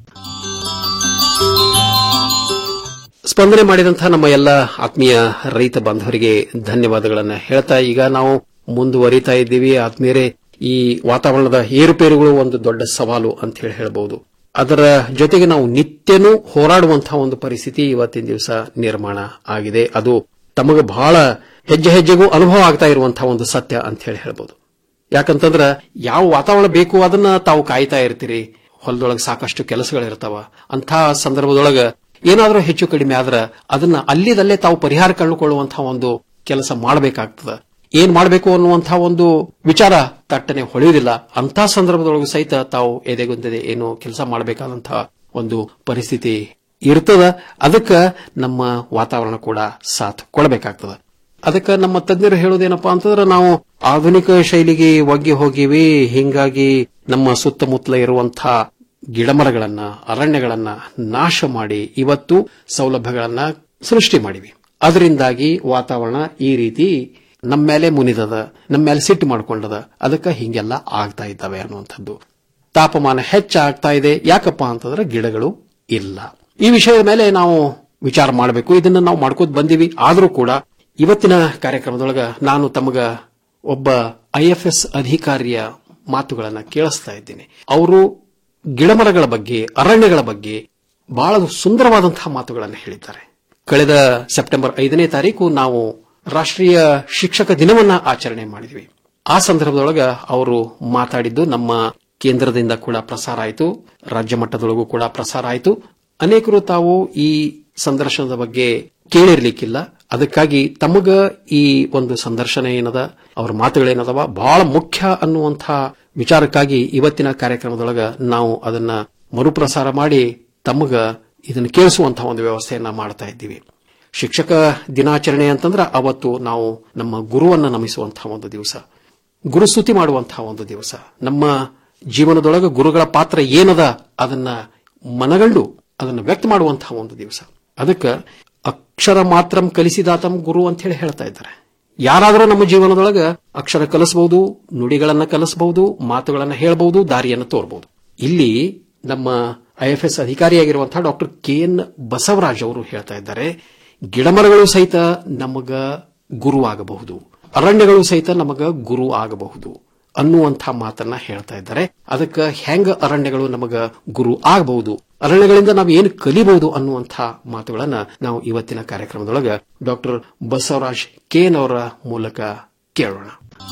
ಸ್ಪಂದನೆ ಮಾಡಿದಂತಹ ನಮ್ಮ ಎಲ್ಲ ಆತ್ಮೀಯ ರೈತ ಬಾಂಧವರಿಗೆ ಧನ್ಯವಾದಗಳನ್ನ ಹೇಳ್ತಾ ಈಗ ನಾವು ಮುಂದುವರಿತಾ ಇದ್ದೀವಿ ಆತ್ಮೀಯರೇ ಈ ವಾತಾವರಣದ ಏರುಪೇರುಗಳು ಒಂದು ದೊಡ್ಡ ಸವಾಲು ಅಂತ ಹೇಳಿ ಹೇಳಬಹುದು ಅದರ ಜೊತೆಗೆ ನಾವು ನಿತ್ಯನೂ ಹೋರಾಡುವಂತಹ ಒಂದು ಪರಿಸ್ಥಿತಿ ಇವತ್ತಿನ ದಿವಸ ನಿರ್ಮಾಣ ಆಗಿದೆ ಅದು ತಮಗೆ ಬಹಳ ಹೆಜ್ಜೆ ಹೆಜ್ಜೆಗೂ ಅನುಭವ ಆಗ್ತಾ ಇರುವಂತಹ ಒಂದು ಸತ್ಯ ಅಂತ ಹೇಳಿ ಹೇಳ್ಬೋದು ಯಾಕಂತಂದ್ರ ಯಾವ ವಾತಾವರಣ ಬೇಕು ಅದನ್ನ ತಾವು ಕಾಯ್ತಾ ಇರ್ತೀರಿ ಹೊಲದೊಳಗೆ ಸಾಕಷ್ಟು ಕೆಲಸಗಳಿರ್ತಾವ ಅಂಥ ಸಂದರ್ಭದೊಳಗ ಏನಾದರೂ ಹೆಚ್ಚು ಕಡಿಮೆ ಆದ್ರ ಅದನ್ನ ಅಲ್ಲಿದಲ್ಲೇ ತಾವು ಪರಿಹಾರ ಕಂಡುಕೊಳ್ಳುವಂತಹ ಒಂದು ಕೆಲಸ ಮಾಡಬೇಕಾಗ್ತದ ಏನ್ ಮಾಡಬೇಕು ಅನ್ನುವಂತಹ ಒಂದು ವಿಚಾರ ತಟ್ಟನೆ ಹೊಳೆಯುವುದಿಲ್ಲ ಅಂತ ಸಂದರ್ಭದೊಳಗೂ ಸಹಿತ ತಾವು ಎದೆಗುಂದದೆ ಏನು ಕೆಲಸ ಮಾಡಬೇಕಾದಂತಹ ಒಂದು ಪರಿಸ್ಥಿತಿ ಇರ್ತದ ಅದಕ್ಕ ನಮ್ಮ ವಾತಾವರಣ ಕೂಡ ಸಾಥ್ ಕೊಡಬೇಕಾಗ್ತದ ಅದಕ್ಕೆ ನಮ್ಮ ತಜ್ಞರು ಹೇಳೋದೇನಪ್ಪಾ ಅಂತಂದ್ರೆ ನಾವು ಆಧುನಿಕ ಶೈಲಿಗೆ ಒಗ್ಗಿ ಹೋಗಿವಿ ಹಿಂಗಾಗಿ ನಮ್ಮ ಸುತ್ತಮುತ್ತಲ ಇರುವಂತಹ ಗಿಡಮರಗಳನ್ನ ಅರಣ್ಯಗಳನ್ನ ನಾಶ ಮಾಡಿ ಇವತ್ತು ಸೌಲಭ್ಯಗಳನ್ನ ಸೃಷ್ಟಿ ಮಾಡಿವಿ ಅದರಿಂದಾಗಿ ವಾತಾವರಣ ಈ ರೀತಿ ನಮ್ಮ ಮೇಲೆ ಮುನಿದದ ನಮ್ಮ ಮೇಲೆ ಸಿಟ್ಟು ಮಾಡ್ಕೊಂಡದ ಅದಕ್ಕೆ ಹಿಂಗೆಲ್ಲ ಆಗ್ತಾ ಇದ್ದಾವೆ ಅನ್ನುವಂಥದ್ದು ತಾಪಮಾನ ಹೆಚ್ಚಾಗ್ತಾ ಇದೆ ಯಾಕಪ್ಪ ಅಂತಂದ್ರೆ ಗಿಡಗಳು ಇಲ್ಲ ಈ ವಿಷಯದ ಮೇಲೆ ನಾವು ವಿಚಾರ ಮಾಡಬೇಕು ಇದನ್ನ ನಾವು ಮಾಡ್ಕೋತ ಬಂದೀವಿ ಆದರೂ ಕೂಡ ಇವತ್ತಿನ ಕಾರ್ಯಕ್ರಮದೊಳಗ ನಾನು ತಮಗ ಒಬ್ಬ ಐಎಫ್ಎಸ್ ಅಧಿಕಾರಿಯ ಮಾತುಗಳನ್ನ ಕೇಳಿಸ್ತಾ ಇದ್ದೀನಿ ಅವರು ಗಿಡಮರಗಳ ಬಗ್ಗೆ ಅರಣ್ಯಗಳ ಬಗ್ಗೆ ಬಹಳ ಸುಂದರವಾದಂತಹ ಮಾತುಗಳನ್ನು ಹೇಳಿದ್ದಾರೆ ಕಳೆದ ಸೆಪ್ಟೆಂಬರ್ ಐದನೇ ತಾರೀಕು ನಾವು ರಾಷ್ಟ್ರೀಯ ಶಿಕ್ಷಕ ದಿನವನ್ನ ಆಚರಣೆ ಮಾಡಿದ್ವಿ ಆ ಸಂದರ್ಭದೊಳಗ ಅವರು ಮಾತಾಡಿದ್ದು ನಮ್ಮ ಕೇಂದ್ರದಿಂದ ಕೂಡ ಪ್ರಸಾರ ಆಯಿತು ರಾಜ್ಯ ಮಟ್ಟದೊಳಗೂ ಕೂಡ ಪ್ರಸಾರ ಆಯಿತು ಅನೇಕರು ತಾವು ಈ ಸಂದರ್ಶನದ ಬಗ್ಗೆ ಕೇಳಿರ್ಲಿಕ್ಕಿಲ್ಲ ಅದಕ್ಕಾಗಿ ತಮಗ ಈ ಒಂದು ಸಂದರ್ಶನ ಏನದ ಅವ್ರ ಮಾತುಗಳೇನದವ ಬಹಳ ಮುಖ್ಯ ಅನ್ನುವಂಥ ವಿಚಾರಕ್ಕಾಗಿ ಇವತ್ತಿನ ಕಾರ್ಯಕ್ರಮದೊಳಗ ನಾವು ಅದನ್ನ ಮರುಪ್ರಸಾರ ಮಾಡಿ ತಮಗ ಇದನ್ನು ಕೇಳಿಸುವಂತಹ ಒಂದು ವ್ಯವಸ್ಥೆಯನ್ನ ಮಾಡ್ತಾ ಇದ್ದೀವಿ ಶಿಕ್ಷಕ ದಿನಾಚರಣೆ ಅಂತಂದ್ರೆ ಅವತ್ತು ನಾವು ನಮ್ಮ ಗುರುವನ್ನ ನಮಿಸುವಂತಹ ಒಂದು ದಿವಸ ಗುರುಸ್ತುತಿ ಮಾಡುವಂತಹ ಒಂದು ದಿವಸ ನಮ್ಮ ಜೀವನದೊಳಗೆ ಗುರುಗಳ ಪಾತ್ರ ಏನದ ಅದನ್ನ ಮನಗಂಡು ಅದನ್ನು ವ್ಯಕ್ತ ಮಾಡುವಂತಹ ಒಂದು ದಿವಸ ಅದಕ್ಕೆ ಅಕ್ಷರ ಮಾತ್ರ ಕಲಿಸಿದಾತಂ ಗುರು ಅಂತ ಹೇಳಿ ಹೇಳ್ತಾ ಇದ್ದಾರೆ ಯಾರಾದರೂ ನಮ್ಮ ಜೀವನದೊಳಗ ಅಕ್ಷರ ಕಲಿಸಬಹುದು ನುಡಿಗಳನ್ನ ಕಲಿಸಬಹುದು ಮಾತುಗಳನ್ನ ಹೇಳಬಹುದು ದಾರಿಯನ್ನು ತೋರಬಹುದು ಇಲ್ಲಿ ನಮ್ಮ ಐಎಫ್ಎಸ್ ಅಧಿಕಾರಿಯಾಗಿರುವಂತಹ ಡಾಕ್ಟರ್ ಕೆ ಎನ್ ಬಸವರಾಜ್ ಅವರು ಹೇಳ್ತಾ ಇದ್ದಾರೆ ಗಿಡಮರಗಳು ಸಹಿತ ನಮಗ ಗುರು ಆಗಬಹುದು ಅರಣ್ಯಗಳು ಸಹಿತ ನಮಗ ಗುರು ಆಗಬಹುದು ಅನ್ನುವಂಥ ಮಾತನ್ನ ಹೇಳ್ತಾ ಇದ್ದಾರೆ ಅದಕ್ಕೆ ಹೆಂಗ ಅರಣ್ಯಗಳು ನಮಗ ಗುರು ಆಗಬಹುದು ಅರಣ್ಯಗಳಿಂದ ನಾವು ಏನು ಕಲಿಬಹುದು ಅನ್ನುವಂಥ ಮಾತುಗಳನ್ನ ನಾವು ಇವತ್ತಿನ ಕಾರ್ಯಕ್ರಮದೊಳಗ ಡಾಕ್ಟರ್ ಬಸವರಾಜ್ ಕೆನ್ ಅವರ ಮೂಲಕ ಕೇಳೋಣ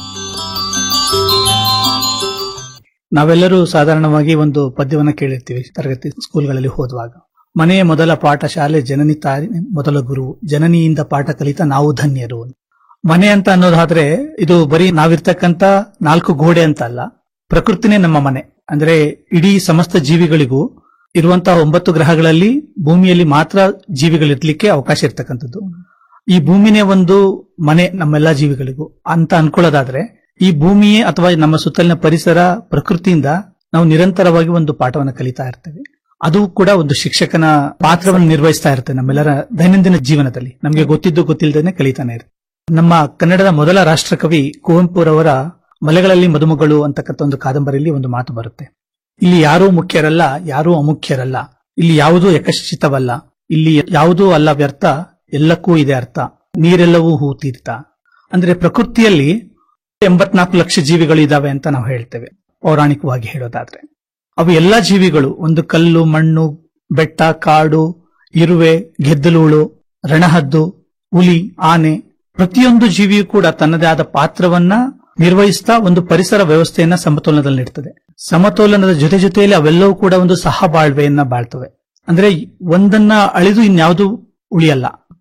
ನಾವೆಲ್ಲರೂ ಸಾಧಾರಣವಾಗಿ ಒಂದು ಪದ್ಯವನ್ನ ಕೇಳಿರ್ತೀವಿ ತರಗತಿ ಸ್ಕೂಲ್ಗಳಲ್ಲಿ ಹೋದುವಾಗ ಮನೆಯ ಮೊದಲ ಪಾಠ ಶಾಲೆ ಜನನಿ ತಾಯಿ ಮೊದಲ ಗುರು ಜನನಿಯಿಂದ ಪಾಠ ಕಲಿತ ನಾವು ಧನ್ಯರು ಮನೆ ಅಂತ ಅನ್ನೋದಾದ್ರೆ ಇದು ಬರೀ ನಾವಿರ್ತಕ್ಕಂತ ನಾಲ್ಕು ಗೋಡೆ ಅಂತ ಅಲ್ಲ ಪ್ರಕೃತಿನೇ ನಮ್ಮ ಮನೆ ಅಂದ್ರೆ ಇಡೀ ಸಮಸ್ತ ಜೀವಿಗಳಿಗೂ ಇರುವಂತಹ ಒಂಬತ್ತು ಗ್ರಹಗಳಲ್ಲಿ ಭೂಮಿಯಲ್ಲಿ ಮಾತ್ರ ಜೀವಿಗಳಿರ್ಲಿಕ್ಕೆ ಅವಕಾಶ ಇರ್ತಕ್ಕಂಥದ್ದು ಈ ಭೂಮಿನೇ ಒಂದು ಮನೆ ನಮ್ಮೆಲ್ಲಾ ಜೀವಿಗಳಿಗೂ ಅಂತ ಅನ್ಕೊಳ್ಳೋದಾದ್ರೆ ಈ ಭೂಮಿಯೇ ಅಥವಾ ನಮ್ಮ ಸುತ್ತಲಿನ ಪರಿಸರ ಪ್ರಕೃತಿಯಿಂದ ನಾವು ನಿರಂತರವಾಗಿ ಒಂದು ಪಾಠವನ್ನು ಕಲಿತಾ ಇರ್ತೇವೆ ಅದು ಕೂಡ ಒಂದು ಶಿಕ್ಷಕನ ಪಾತ್ರವನ್ನು ನಿರ್ವಹಿಸ್ತಾ ಇರ್ತದೆ ನಮ್ಮೆಲ್ಲರ ದೈನಂದಿನ ಜೀವನದಲ್ಲಿ ನಮಗೆ ಗೊತ್ತಿದ್ದು ಗೊತ್ತಿಲ್ಲದೇನೆ ಕಲಿತಾನೆ ಇರ್ತದೆ ನಮ್ಮ ಕನ್ನಡದ ಮೊದಲ ರಾಷ್ಟ್ರಕವಿ ಕುವೆಂಪುರವರ ಮಲೆಗಳಲ್ಲಿ ಮದುಮಗಳು ಅಂತಕ್ಕಂಥ ಒಂದು ಕಾದಂಬರಿಯಲ್ಲಿ ಒಂದು ಮಾತು ಬರುತ್ತೆ ಇಲ್ಲಿ ಯಾರೂ ಮುಖ್ಯರಲ್ಲ ಯಾರೂ ಅಮುಖ್ಯರಲ್ಲ ಇಲ್ಲಿ ಯಾವುದೂ ಯಕಶ್ಚಿತವಲ್ಲ ಇಲ್ಲಿ ಯಾವುದೂ ಅಲ್ಲ ವ್ಯರ್ಥ ಎಲ್ಲಕ್ಕೂ ಇದೆ ಅರ್ಥ ನೀರೆಲ್ಲವೂ ಹೂ ತೀರ್ಥ ಅಂದ್ರೆ ಪ್ರಕೃತಿಯಲ್ಲಿ ಎಂಬತ್ನಾಲ್ಕು ಲಕ್ಷ ಜೀವಿಗಳು ಇದಾವೆ ಅಂತ ನಾವು ಹೇಳ್ತೇವೆ ಪೌರಾಣಿಕವಾಗಿ ಹೇಳೋದಾದ್ರೆ ಅವು ಎಲ್ಲಾ ಜೀವಿಗಳು ಒಂದು ಕಲ್ಲು ಮಣ್ಣು ಬೆಟ್ಟ ಕಾಡು ಇರುವೆ ಗೆದ್ದಲುಳು ರಣಹದ್ದು ಹುಲಿ ಆನೆ ಪ್ರತಿಯೊಂದು ಜೀವಿಯೂ ಕೂಡ ತನ್ನದೇ ಆದ ಪಾತ್ರವನ್ನ ನಿರ್ವಹಿಸ್ತಾ ಒಂದು ಪರಿಸರ ವ್ಯವಸ್ಥೆಯನ್ನ ಸಮತೋಲನದಲ್ಲಿಡ್ತದೆ ಸಮತೋಲನದ ಜೊತೆ ಜೊತೆಯಲ್ಲಿ ಅವೆಲ್ಲವೂ ಕೂಡ ಒಂದು ಸಹಬಾಳ್ವೆಯನ್ನ ಬಾಳ್ತವೆ ಅಂದ್ರೆ ಒಂದನ್ನ ಅಳಿದು ಇನ್ಯಾವುದು ಉಳಿಯಲ್ಲ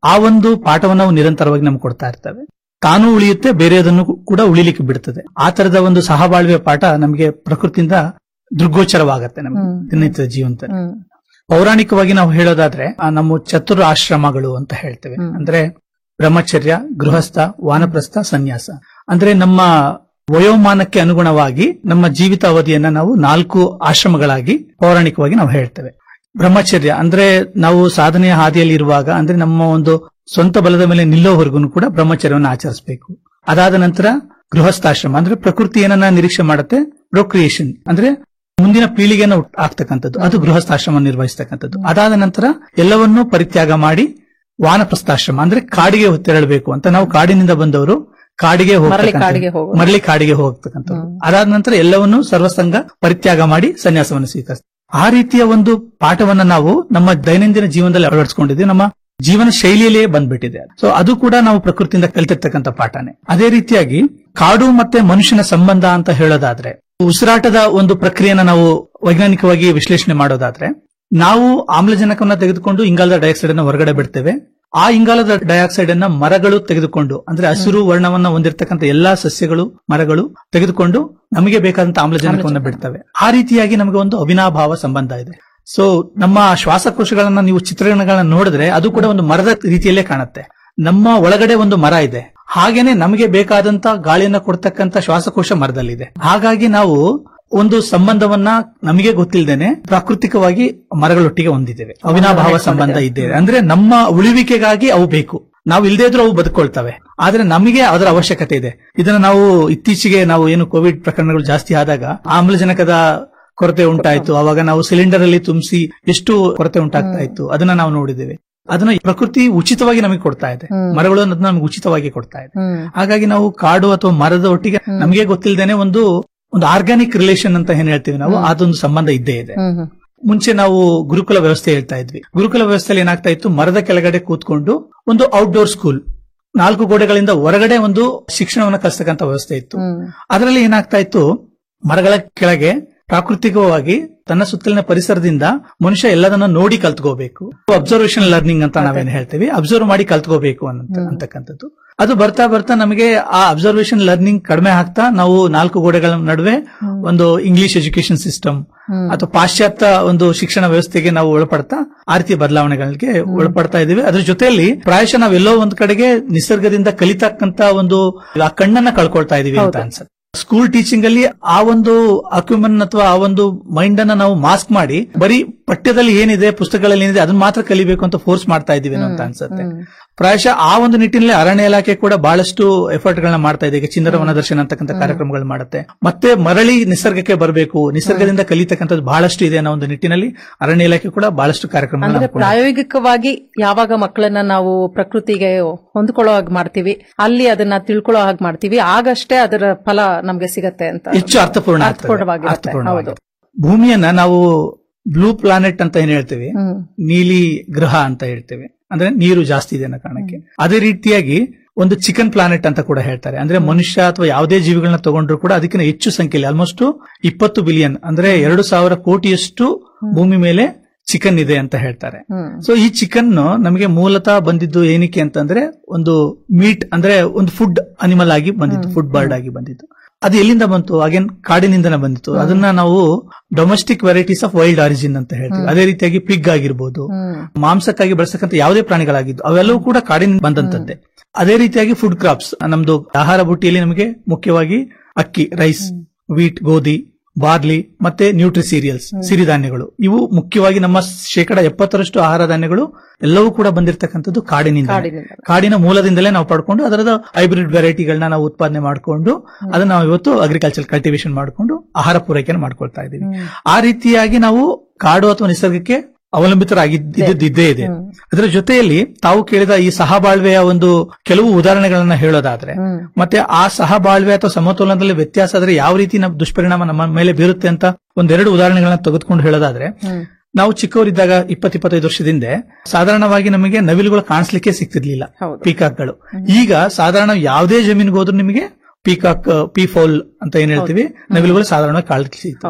ಆ ಒಂದು ಪಾಠವನ್ನು ನಾವು ನಿರಂತರವಾಗಿ ನಮ್ಗೆ ಕೊಡ್ತಾ ಇರ್ತವೆ ತಾನು ಉಳಿಯುತ್ತೆ ಬೇರೆಯದನ್ನು ಕೂಡ ಉಳಿಲಿಕ್ಕೆ ಬಿಡುತ್ತದೆ ಆ ತರದ ಒಂದು ಸಹಬಾಳ್ವೆಯ ಪಾಠ ನಮಗೆ ಪ್ರಕೃತಿಯಿಂದ ದೃಗ್ಗೋಚರವಾಗತ್ತೆ ನಮಗೆ ದಿನನಿತ್ಯದ ಜೀವಂತ ಪೌರಾಣಿಕವಾಗಿ ನಾವು ಹೇಳೋದಾದ್ರೆ ಆ ನಮ್ಮ ಚತುರ ಆಶ್ರಮಗಳು ಅಂತ ಹೇಳ್ತೇವೆ ಅಂದ್ರೆ ಬ್ರಹ್ಮಚರ್ಯ ಗೃಹಸ್ಥ ವಾನಪ್ರಸ್ಥ ಸನ್ಯಾಸ ಅಂದ್ರೆ ನಮ್ಮ ವಯೋಮಾನಕ್ಕೆ ಅನುಗುಣವಾಗಿ ನಮ್ಮ ಜೀವಿತ ಅವಧಿಯನ್ನ ನಾವು ನಾಲ್ಕು ಆಶ್ರಮಗಳಾಗಿ ಪೌರಾಣಿಕವಾಗಿ ನಾವು ಹೇಳ್ತೇವೆ ಬ್ರಹ್ಮಚರ್ಯ ಅಂದ್ರೆ ನಾವು ಸಾಧನೆಯ ಹಾದಿಯಲ್ಲಿ ಇರುವಾಗ ಅಂದ್ರೆ ನಮ್ಮ ಒಂದು ಸ್ವಂತ ಬಲದ ಮೇಲೆ ನಿಲ್ಲೋವರೆಗೂ ಕೂಡ ಬ್ರಹ್ಮಚರ್ಯವನ್ನು ಆಚರಿಸಬೇಕು ಅದಾದ ನಂತರ ಗೃಹಸ್ಥಾಶ್ರಮ ಅಂದ್ರೆ ಪ್ರಕೃತಿ ಏನನ್ನ ನಿರೀಕ್ಷೆ ಮಾಡುತ್ತೆ ಪ್ರೊಕ್ರಿಯೇಷನ್ ಅಂದ್ರೆ ಮುಂದಿನ ಪೀಳಿಗೆಯನ್ನು ಹುಟ್- ಆಗ್ತಕ್ಕಂಥದ್ದು ಅದು ಗೃಹಸ್ಥಾಶ್ರಮ ನಿರ್ವಹಿಸ್ತಕ್ಕಂಥದ್ದು ಅದಾದ ನಂತರ ಎಲ್ಲವನ್ನೂ ಪರಿತ್ಯಾಗ ಮಾಡಿ ವಾನಪ್ರಸ್ಥಾಶ್ರಮ ಅಂದ್ರೆ ಕಾಡಿಗೆ ತೆರಳಬೇಕು ಅಂತ ನಾವು ಕಾಡಿನಿಂದ ಬಂದವರು ಕಾಡಿಗೆ ಮರಳಿ ಹೋಗ್ತಕ್ಕಂಥದ್ದು. ಕಾಡಿಗೆ ಹೋಗೋದು. ಮರಳಿ ಕಾಡಿಗೆ ಹೋಗ್ತಕ್ಕಂಥದ್ದು ಅದಾದ ನಂತರ ಎಲ್ಲವನ್ನೂ ಸರ್ವಸಂಗ ಪರಿತ್ಯಾಗ ಮಾಡಿ ಸನ್ಯಾಸವನ್ನು ಸ್ವೀಕರಿಸ್ತಾರೆ ಆ ರೀತಿಯ ಒಂದು ಪಾಠವನ್ನ ನಾವು ನಮ್ಮ ದೈನಂದಿನ ಜೀವನದಲ್ಲಿ ಅಳವಡಿಸಿಕೊಂಡಿದ್ದೀವಿ ನಮ್ಮ ಜೀವನ ಶೈಲಿಯಲ್ಲಿಯೇ ಬಂದ್ಬಿಟ್ಟಿದೆ ಸೊ ಅದು ಕೂಡ ನಾವು ಪ್ರಕೃತಿಯಿಂದ ಕಲಿತಿರ್ತಕ್ಕಂಥ ಪಾಠನೇ ಅದೇ ರೀತಿಯಾಗಿ ಕಾಡು ಮತ್ತೆ ಮನುಷ್ಯನ ಸಂಬಂಧ ಅಂತ ಹೇಳೋದಾದ್ರೆ ಉಸಿರಾಟದ ಒಂದು ಪ್ರಕ್ರಿಯೆನ ನಾವು ವೈಜ್ಞಾನಿಕವಾಗಿ ವಿಶ್ಲೇಷಣೆ ಮಾಡೋದಾದ್ರೆ ನಾವು ಆಮ್ಲಜನಕವನ್ನ ತೆಗೆದುಕೊಂಡು ಇಂಗಾಲದ ಡೈಆಕ್ಸೈಡ್ ಅನ್ನು ಹೊರಗಡೆ ಬಿಡ್ತೇವೆ ಆ ಇಂಗಾಲದ ಡೈಆಕ್ಸೈಡ್ ಅನ್ನ ಮರಗಳು ತೆಗೆದುಕೊಂಡು ಅಂದ್ರೆ ಹಸಿರು ವರ್ಣವನ್ನ ಹೊಂದಿರತಕ್ಕಂಥ ಎಲ್ಲಾ ಸಸ್ಯಗಳು ಮರಗಳು ತೆಗೆದುಕೊಂಡು ನಮಗೆ ಬೇಕಾದಂತ ಆಮ್ಲಜನಕವನ್ನ ಬಿಡ್ತವೆ ಆ ರೀತಿಯಾಗಿ ನಮಗೆ ಒಂದು ಅವಿನಾಭಾವ ಸಂಬಂಧ ಇದೆ ಸೊ ನಮ್ಮ ಶ್ವಾಸಕೋಶಗಳನ್ನ ನೀವು ಚಿತ್ರಣಗಳನ್ನ ನೋಡಿದ್ರೆ ಅದು ಕೂಡ ಒಂದು ಮರದ ರೀತಿಯಲ್ಲೇ ಕಾಣುತ್ತೆ ನಮ್ಮ ಒಳಗಡೆ ಒಂದು ಮರ ಇದೆ ಹಾಗೇನೆ ನಮಗೆ ಬೇಕಾದಂತ ಗಾಳಿಯನ್ನ ಕೊಡ್ತಕ್ಕಂತ ಶ್ವಾಸಕೋಶ ಮರದಲ್ಲಿದೆ ಹಾಗಾಗಿ ನಾವು ಒಂದು ಸಂಬಂಧವನ್ನ ನಮಗೆ ಗೊತ್ತಿಲ್ಲದೇನೆ ಪ್ರಾಕೃತಿಕವಾಗಿ ಮರಗಳೊಟ್ಟಿಗೆ ಹೊಂದಿದ್ದೇವೆ ಅವಿನಾಭಾವ ಸಂಬಂಧ ಇದ್ದೇವೆ ಅಂದ್ರೆ ನಮ್ಮ ಉಳಿವಿಕೆಗಾಗಿ ಅವು ಬೇಕು ನಾವು ಇಲ್ಲದೇ ಇದ್ರೂ ಅವು ಬದುಕೊಳ್ತವೆ ಆದ್ರೆ ನಮಗೆ ಅದರ ಅವಶ್ಯಕತೆ ಇದೆ ಇದನ್ನ ನಾವು ಇತ್ತೀಚೆಗೆ ನಾವು ಏನು ಕೋವಿಡ್ ಪ್ರಕರಣಗಳು ಜಾಸ್ತಿ ಆದಾಗ ಆಮ್ಲಜನಕದ ಕೊರತೆ ಉಂಟಾಯ್ತು ಅವಾಗ ನಾವು ಸಿಲಿಂಡರ್ ಅಲ್ಲಿ ತುಂಬಿಸಿ ಎಷ್ಟು ಕೊರತೆ ಉಂಟಾಗ್ತಾ ಇತ್ತು ಅದನ್ನ ನಾವು ನೋಡಿದ್ದೇವೆ ಅದನ್ನ ಪ್ರಕೃತಿ ಉಚಿತವಾಗಿ ನಮಗೆ ಕೊಡ್ತಾ ಇದೆ ಮರಗಳು ಅನ್ನೋದನ್ನ ನಮಗೆ ಉಚಿತವಾಗಿ ಕೊಡ್ತಾ ಇದೆ ಹಾಗಾಗಿ ನಾವು ಕಾಡು ಅಥವಾ ಮರದ ಒಟ್ಟಿಗೆ ನಮಗೆ ಗೊತ್ತಿಲ್ಲದೇನೆ ಒಂದು ಒಂದು ಆರ್ಗ್ಯಾನಿಕ್ ರಿಲೇಷನ್ ಅಂತ ಏನ್ ಹೇಳ್ತೀವಿ ನಾವು ಅದೊಂದು ಸಂಬಂಧ ಇದ್ದೇ ಇದೆ ಮುಂಚೆ ನಾವು ಗುರುಕುಲ ವ್ಯವಸ್ಥೆ ಹೇಳ್ತಾ ಇದ್ವಿ ಗುರುಕುಲ ವ್ಯವಸ್ಥೆಯಲ್ಲಿ ಏನಾಗ್ತಾ ಇತ್ತು ಮರದ ಕೆಳಗಡೆ ಕೂತ್ಕೊಂಡು ಒಂದು ಔಟ್ಡೋರ್ ಸ್ಕೂಲ್ ನಾಲ್ಕು ಗೋಡೆಗಳಿಂದ ಹೊರಗಡೆ ಒಂದು ಶಿಕ್ಷಣವನ್ನು ಕಲಿಸ್ತಕ್ಕಂಥ ವ್ಯವಸ್ಥೆ ಇತ್ತು ಅದರಲ್ಲಿ ಏನಾಗ್ತಾ ಇತ್ತು ಮರಗಳ ಕೆಳಗೆ ಪ್ರಾಕೃತಿಕವಾಗಿ ತನ್ನ ಸುತ್ತಲಿನ ಪರಿಸರದಿಂದ ಮನುಷ್ಯ ಎಲ್ಲದನ್ನ ನೋಡಿ ಕಲ್ತ್ಕೋಬೇಕು ಅಬ್ಸರ್ವೇಷನ್ ಲರ್ನಿಂಗ್ ಅಂತ ನಾವೇನ್ ಹೇಳ್ತೀವಿ ಅಬ್ಸರ್ವ್ ಮಾಡಿ ಕಲ್ತ್ಕೋಬೇಕು ಅನ್ನಂತ ಅಂತಕ್ಕಂಥದ್ದು ಅದು ಬರ್ತಾ ಬರ್ತಾ ನಮಗೆ ಆ ಅಬ್ಸರ್ವೇಷನ್ ಲರ್ನಿಂಗ್ ಕಡಿಮೆ ಆಗ್ತಾ ನಾವು ನಾಲ್ಕು ಗೋಡೆಗಳ ನಡುವೆ ಒಂದು ಇಂಗ್ಲಿಷ್ ಎಜುಕೇಶನ್ ಸಿಸ್ಟಮ್ ಅಥವಾ ಪಾಶ್ಚಾತ್ಯ ಒಂದು ಶಿಕ್ಷಣ ವ್ಯವಸ್ಥೆಗೆ ನಾವು ಒಳಪಡ್ತಾ ಆ ರೀತಿಯ ಬದಲಾವಣೆಗಳಿಗೆ ಒಳಪಡ್ತಾ ಇದೀವಿ ಅದ್ರ ಜೊತೆಯಲ್ಲಿ ಪ್ರಾಯಶಃ ನಾವೆಲ್ಲೋ ಒಂದ್ ಕಡೆಗೆ ನಿಸರ್ಗದಿಂದ ಕಲಿತಕ್ಕಂತ ಒಂದು ಆ ಕಣ್ಣನ್ನ ಕಳ್ಕೊಳ್ತಾ ಇದೀವಿ ಅಂತ ಅನ್ಸುತ್ತೆ ಸ್ಕೂಲ್ ಟೀಚಿಂಗ್ ಅಲ್ಲಿ ಆ ಒಂದು ಅಕ್ಯುಮನ್ ಅಥವಾ ಆ ಒಂದು ಮೈಂಡ್ ಅನ್ನ ನಾವು ಮಾಸ್ಕ್ ಮಾಡಿ ಬರೀ ಪಠ್ಯದಲ್ಲಿ ಏನಿದೆ ಪುಸ್ತಕಗಳಲ್ಲಿ ಏನಿದೆ ಅದನ್ನ ಮಾತ್ರ ಕಲಿಬೇಕು ಅಂತ ಫೋರ್ಸ್ ಮಾಡ್ತಾ ಇದೀವಿ ಅಂತ ಅನ್ಸುತ್ತೆ ಪ್ರಾಯಶಃ ಆ ಒಂದು ನಿಟ್ಟಿನಲ್ಲಿ ಅರಣ್ಯ ಇಲಾಖೆ ಕೂಡ ಬಹಳಷ್ಟು ಎಫರ್ಟ್ ಗಳನ್ನ ಮಾಡ್ತಾ ಇದೆ ಈಗ ಚಿನ್ನರ ವನದರ್ಶನ ಅಂತಕ್ಕಂಥ ಕಾರ್ಯಕ್ರಮಗಳು ಮಾಡುತ್ತೆ ಮತ್ತೆ ಮರಳಿ ನಿಸರ್ಗಕ್ಕೆ ಬರಬೇಕು ನಿಸರ್ಗದಿಂದ ಕಲಿತಕ್ಕಂಥದ್ದು ಬಹಳಷ್ಟು ಇದೆ ಅನ್ನೋ ಒಂದು ನಿಟ್ಟಿನಲ್ಲಿ ಅರಣ್ಯ ಇಲಾಖೆ ಕೂಡ ಬಹಳಷ್ಟು ಕಾರ್ಯಕ್ರಮ ಅಂದ್ರೆ ಪ್ರಾಯೋಗಿಕವಾಗಿ ಯಾವಾಗ ಮಕ್ಕಳನ್ನ ನಾವು ಪ್ರಕೃತಿಗೆ ಹೊಂದ್ಕೊಳ್ಳೋ ಹಾಗೆ ಮಾಡ್ತೀವಿ ಅಲ್ಲಿ ಅದನ್ನ ತಿಳ್ಕೊಳ್ಳೋ ಹಾಗೆ ಮಾಡ್ತೀವಿ ಆಗಷ್ಟೇ ಅದರ ಫಲ ನಮ್ಗೆ ಸಿಗತ್ತೆ ಅಂತ ಹೆಚ್ಚು ಅರ್ಥಪೂರ್ಣ ಆಗ್ತದೆ. ಅರ್ಥಪೂರ್ಣವಾಗಿರುತ್ತೆ ಅರ್ಥಪೂರ್ಣವಾಗಿ. ಹೌದು ಭೂಮಿಯನ್ನ ನಾವು ಬ್ಲೂ ಪ್ಲಾನೆಟ್ ಅಂತ ಏನ್ ಹೇಳ್ತೇವೆ ನೀಲಿ ಗ್ರಹ ಅಂತ ಹೇಳ್ತೇವೆ ಅಂದ್ರೆ ನೀರು ಜಾಸ್ತಿ ಇದೆ ಅನ್ನೋ ಕಾರಣಕ್ಕೆ ಅದೇ ರೀತಿಯಾಗಿ ಒಂದು ಚಿಕನ್ ಪ್ಲಾನೆಟ್ ಅಂತ ಕೂಡ ಹೇಳ್ತಾರೆ ಅಂದ್ರೆ ಮನುಷ್ಯ ಅಥವಾ ಯಾವುದೇ ಜೀವಿಗಳನ್ನ ತಗೊಂಡ್ರು ಕೂಡ ಅದಕ್ಕಿಂತ ಹೆಚ್ಚು ಸಂಖ್ಯೆಯಲ್ಲಿ ಆಲ್ಮೋಸ್ಟ್ ಇಪ್ಪತ್ತು ಬಿಲಿಯನ್ ಅಂದ್ರೆ ಎರಡು ಸಾವಿರ ಕೋಟಿಯಷ್ಟು ಭೂಮಿ ಮೇಲೆ ಚಿಕನ್ ಇದೆ ಅಂತ ಹೇಳ್ತಾರೆ ಸೊ ಈ ಚಿಕನ್ ನಮಗೆ ಮೂಲತಃ ಬಂದಿದ್ದು ಏನಕ್ಕೆ ಅಂತಂದ್ರೆ ಒಂದು ಮೀಟ್ ಅಂದ್ರೆ ಒಂದು ಫುಡ್ ಅನಿಮಲ್ ಆಗಿ ಬಂದಿತ್ತು ಫುಡ್ ಬರ್ಡ್ ಆಗಿ ಬಂದಿತ್ತು ಅದು ಎಲ್ಲಿಂದ ಬಂತು ಅಗೇನ್ ಕಾಡಿನಿಂದನೇ ಬಂದಿತ್ತು ಅದನ್ನ ನಾವು domestic varieties of wild origin ಅಂತ ಹೇಳ್ತೀವಿ ಅದೇ ರೀತಿಯಾಗಿ ಪಿಗ್ ಆಗಿರ್ಬೋದು ಮಾಂಸಕ್ಕಾಗಿ ಬಳಸತಕ್ಕಂಥ ಯಾವುದೇ ಪ್ರಾಣಿಗಳಾಗಿದ್ದು ಅವೆಲ್ಲವೂ ಕೂಡ ಕಾಡಿನಿಂದ ಬಂದಂತದ್ದೇ ಅದೇ ರೀತಿಯಾಗಿ ಫುಡ್ ಕ್ರಾಪ್ಸ್ ನಮ್ದು ಆಹಾರ ಬುಟ್ಟಿಯಲ್ಲಿ ನಮಗೆ ಮುಖ್ಯವಾಗಿ ಅಕ್ಕಿ ರೈಸ್ ವೀಟ್ ಗೋಧಿ ಬಾರ್ಲಿ ಮತ್ತೆ ನ್ಯೂಟ್ರಿ ಸೀರಿಯಲ್ಸ್ ಸಿರಿಧಾನ್ಯಗಳು ಇವು ಮುಖ್ಯವಾಗಿ ನಮ್ಮ ಶೇಕಡ ಎಪ್ಪತ್ತರಷ್ಟು ಆಹಾರ ಧಾನ್ಯಗಳು ಎಲ್ಲವೂ ಕೂಡ ಬಂದಿರತಕ್ಕಂಥದ್ದು ಕಾಡಿನಿಂದ ಕಾಡಿನಿಂದ. ಕಾಡಿನ ಮೂಲದಿಂದಲೇ ನಾವು ಪಡ್ಕೊಂಡು ಅದರದ ಹೈಬ್ರಿಡ್ ವೆರೈಟಿಗಳನ್ನ ನಾವು ಉತ್ಪಾದನೆ ಮಾಡಿಕೊಂಡು ಅದನ್ನ ನಾವು ಇವತ್ತು ಅಗ್ರಿಕಲ್ಚರ್ ಕಲ್ಟಿವೇಶನ್ ಮಾಡಿಕೊಂಡು ಆಹಾರ ಪೂರೈಕೆಯನ್ನು ಮಾಡ್ಕೊಳ್ತಾ ಇದ್ದೀವಿ ಆ ರೀತಿಯಾಗಿ ನಾವು ಕಾಡು ಅಥವಾ ನಿಸರ್ಗಕ್ಕೆ ಅವಲಂಬಿತರಾಗಿದ್ದು ಇದ್ದೇ ಇದೆ ಅದರ ಜೊತೆಯಲ್ಲಿ ತಾವು ಕೇಳಿದ ಈ ಸಹಬಾಳ್ವೆಯ ಒಂದು ಕೆಲವು ಉದಾಹರಣೆಗಳನ್ನ ಹೇಳೋದಾದ್ರೆ ಮತ್ತೆ ಆ ಸಹಬಾಳ್ವೆ ಅಥವಾ ಸಮತೋಲನದಲ್ಲಿ ವ್ಯತ್ಯಾಸ ಆದ್ರೆ ಯಾವ ರೀತಿ ನಮ್ಮ ದುಷ್ಪರಿಣಾಮ ನಮ್ಮ ಮೇಲೆ ಬೀರುತ್ತೆ ಅಂತ ಒಂದೆರಡು ಉದಾಹರಣೆಗಳನ್ನ ತೆಗೆದುಕೊಂಡು ಹೇಳೋದಾದ್ರೆ ನಾವು ಚಿಕ್ಕವರಿದ್ದಾಗ ಇಪ್ಪತ್ ಇಪ್ಪತ್ತೈದು ವರ್ಷದಿಂದ ಸಾಧಾರಣವಾಗಿ ನಮಗೆ ನವಿಲುಗಳು ಕಾಣಿಸ್ಲಿಕ್ಕೆ ಸಿಗ್ತಿರ್ಲಿಲ್ಲ ಪೀಕಾಕ್ಗಳು ಈಗ ಸಾಧಾರಣ ಯಾವುದೇ ಜಮೀನಿಗೆ ಹೋದ್ರೂ ನಿಮಗೆ ಪೀಕಾಕ್ ಪೀ ಫೌಲ್ ಅಂತ ಏನ್ ಹೇಳ್ತೀವಿ ನವಿಲುಗಳು ಸಾಧಾರಣವಾಗಿ ಕಾಣಿಸ್ಲಿಕ್ಕೆ ಸಿಗ್ತವೆ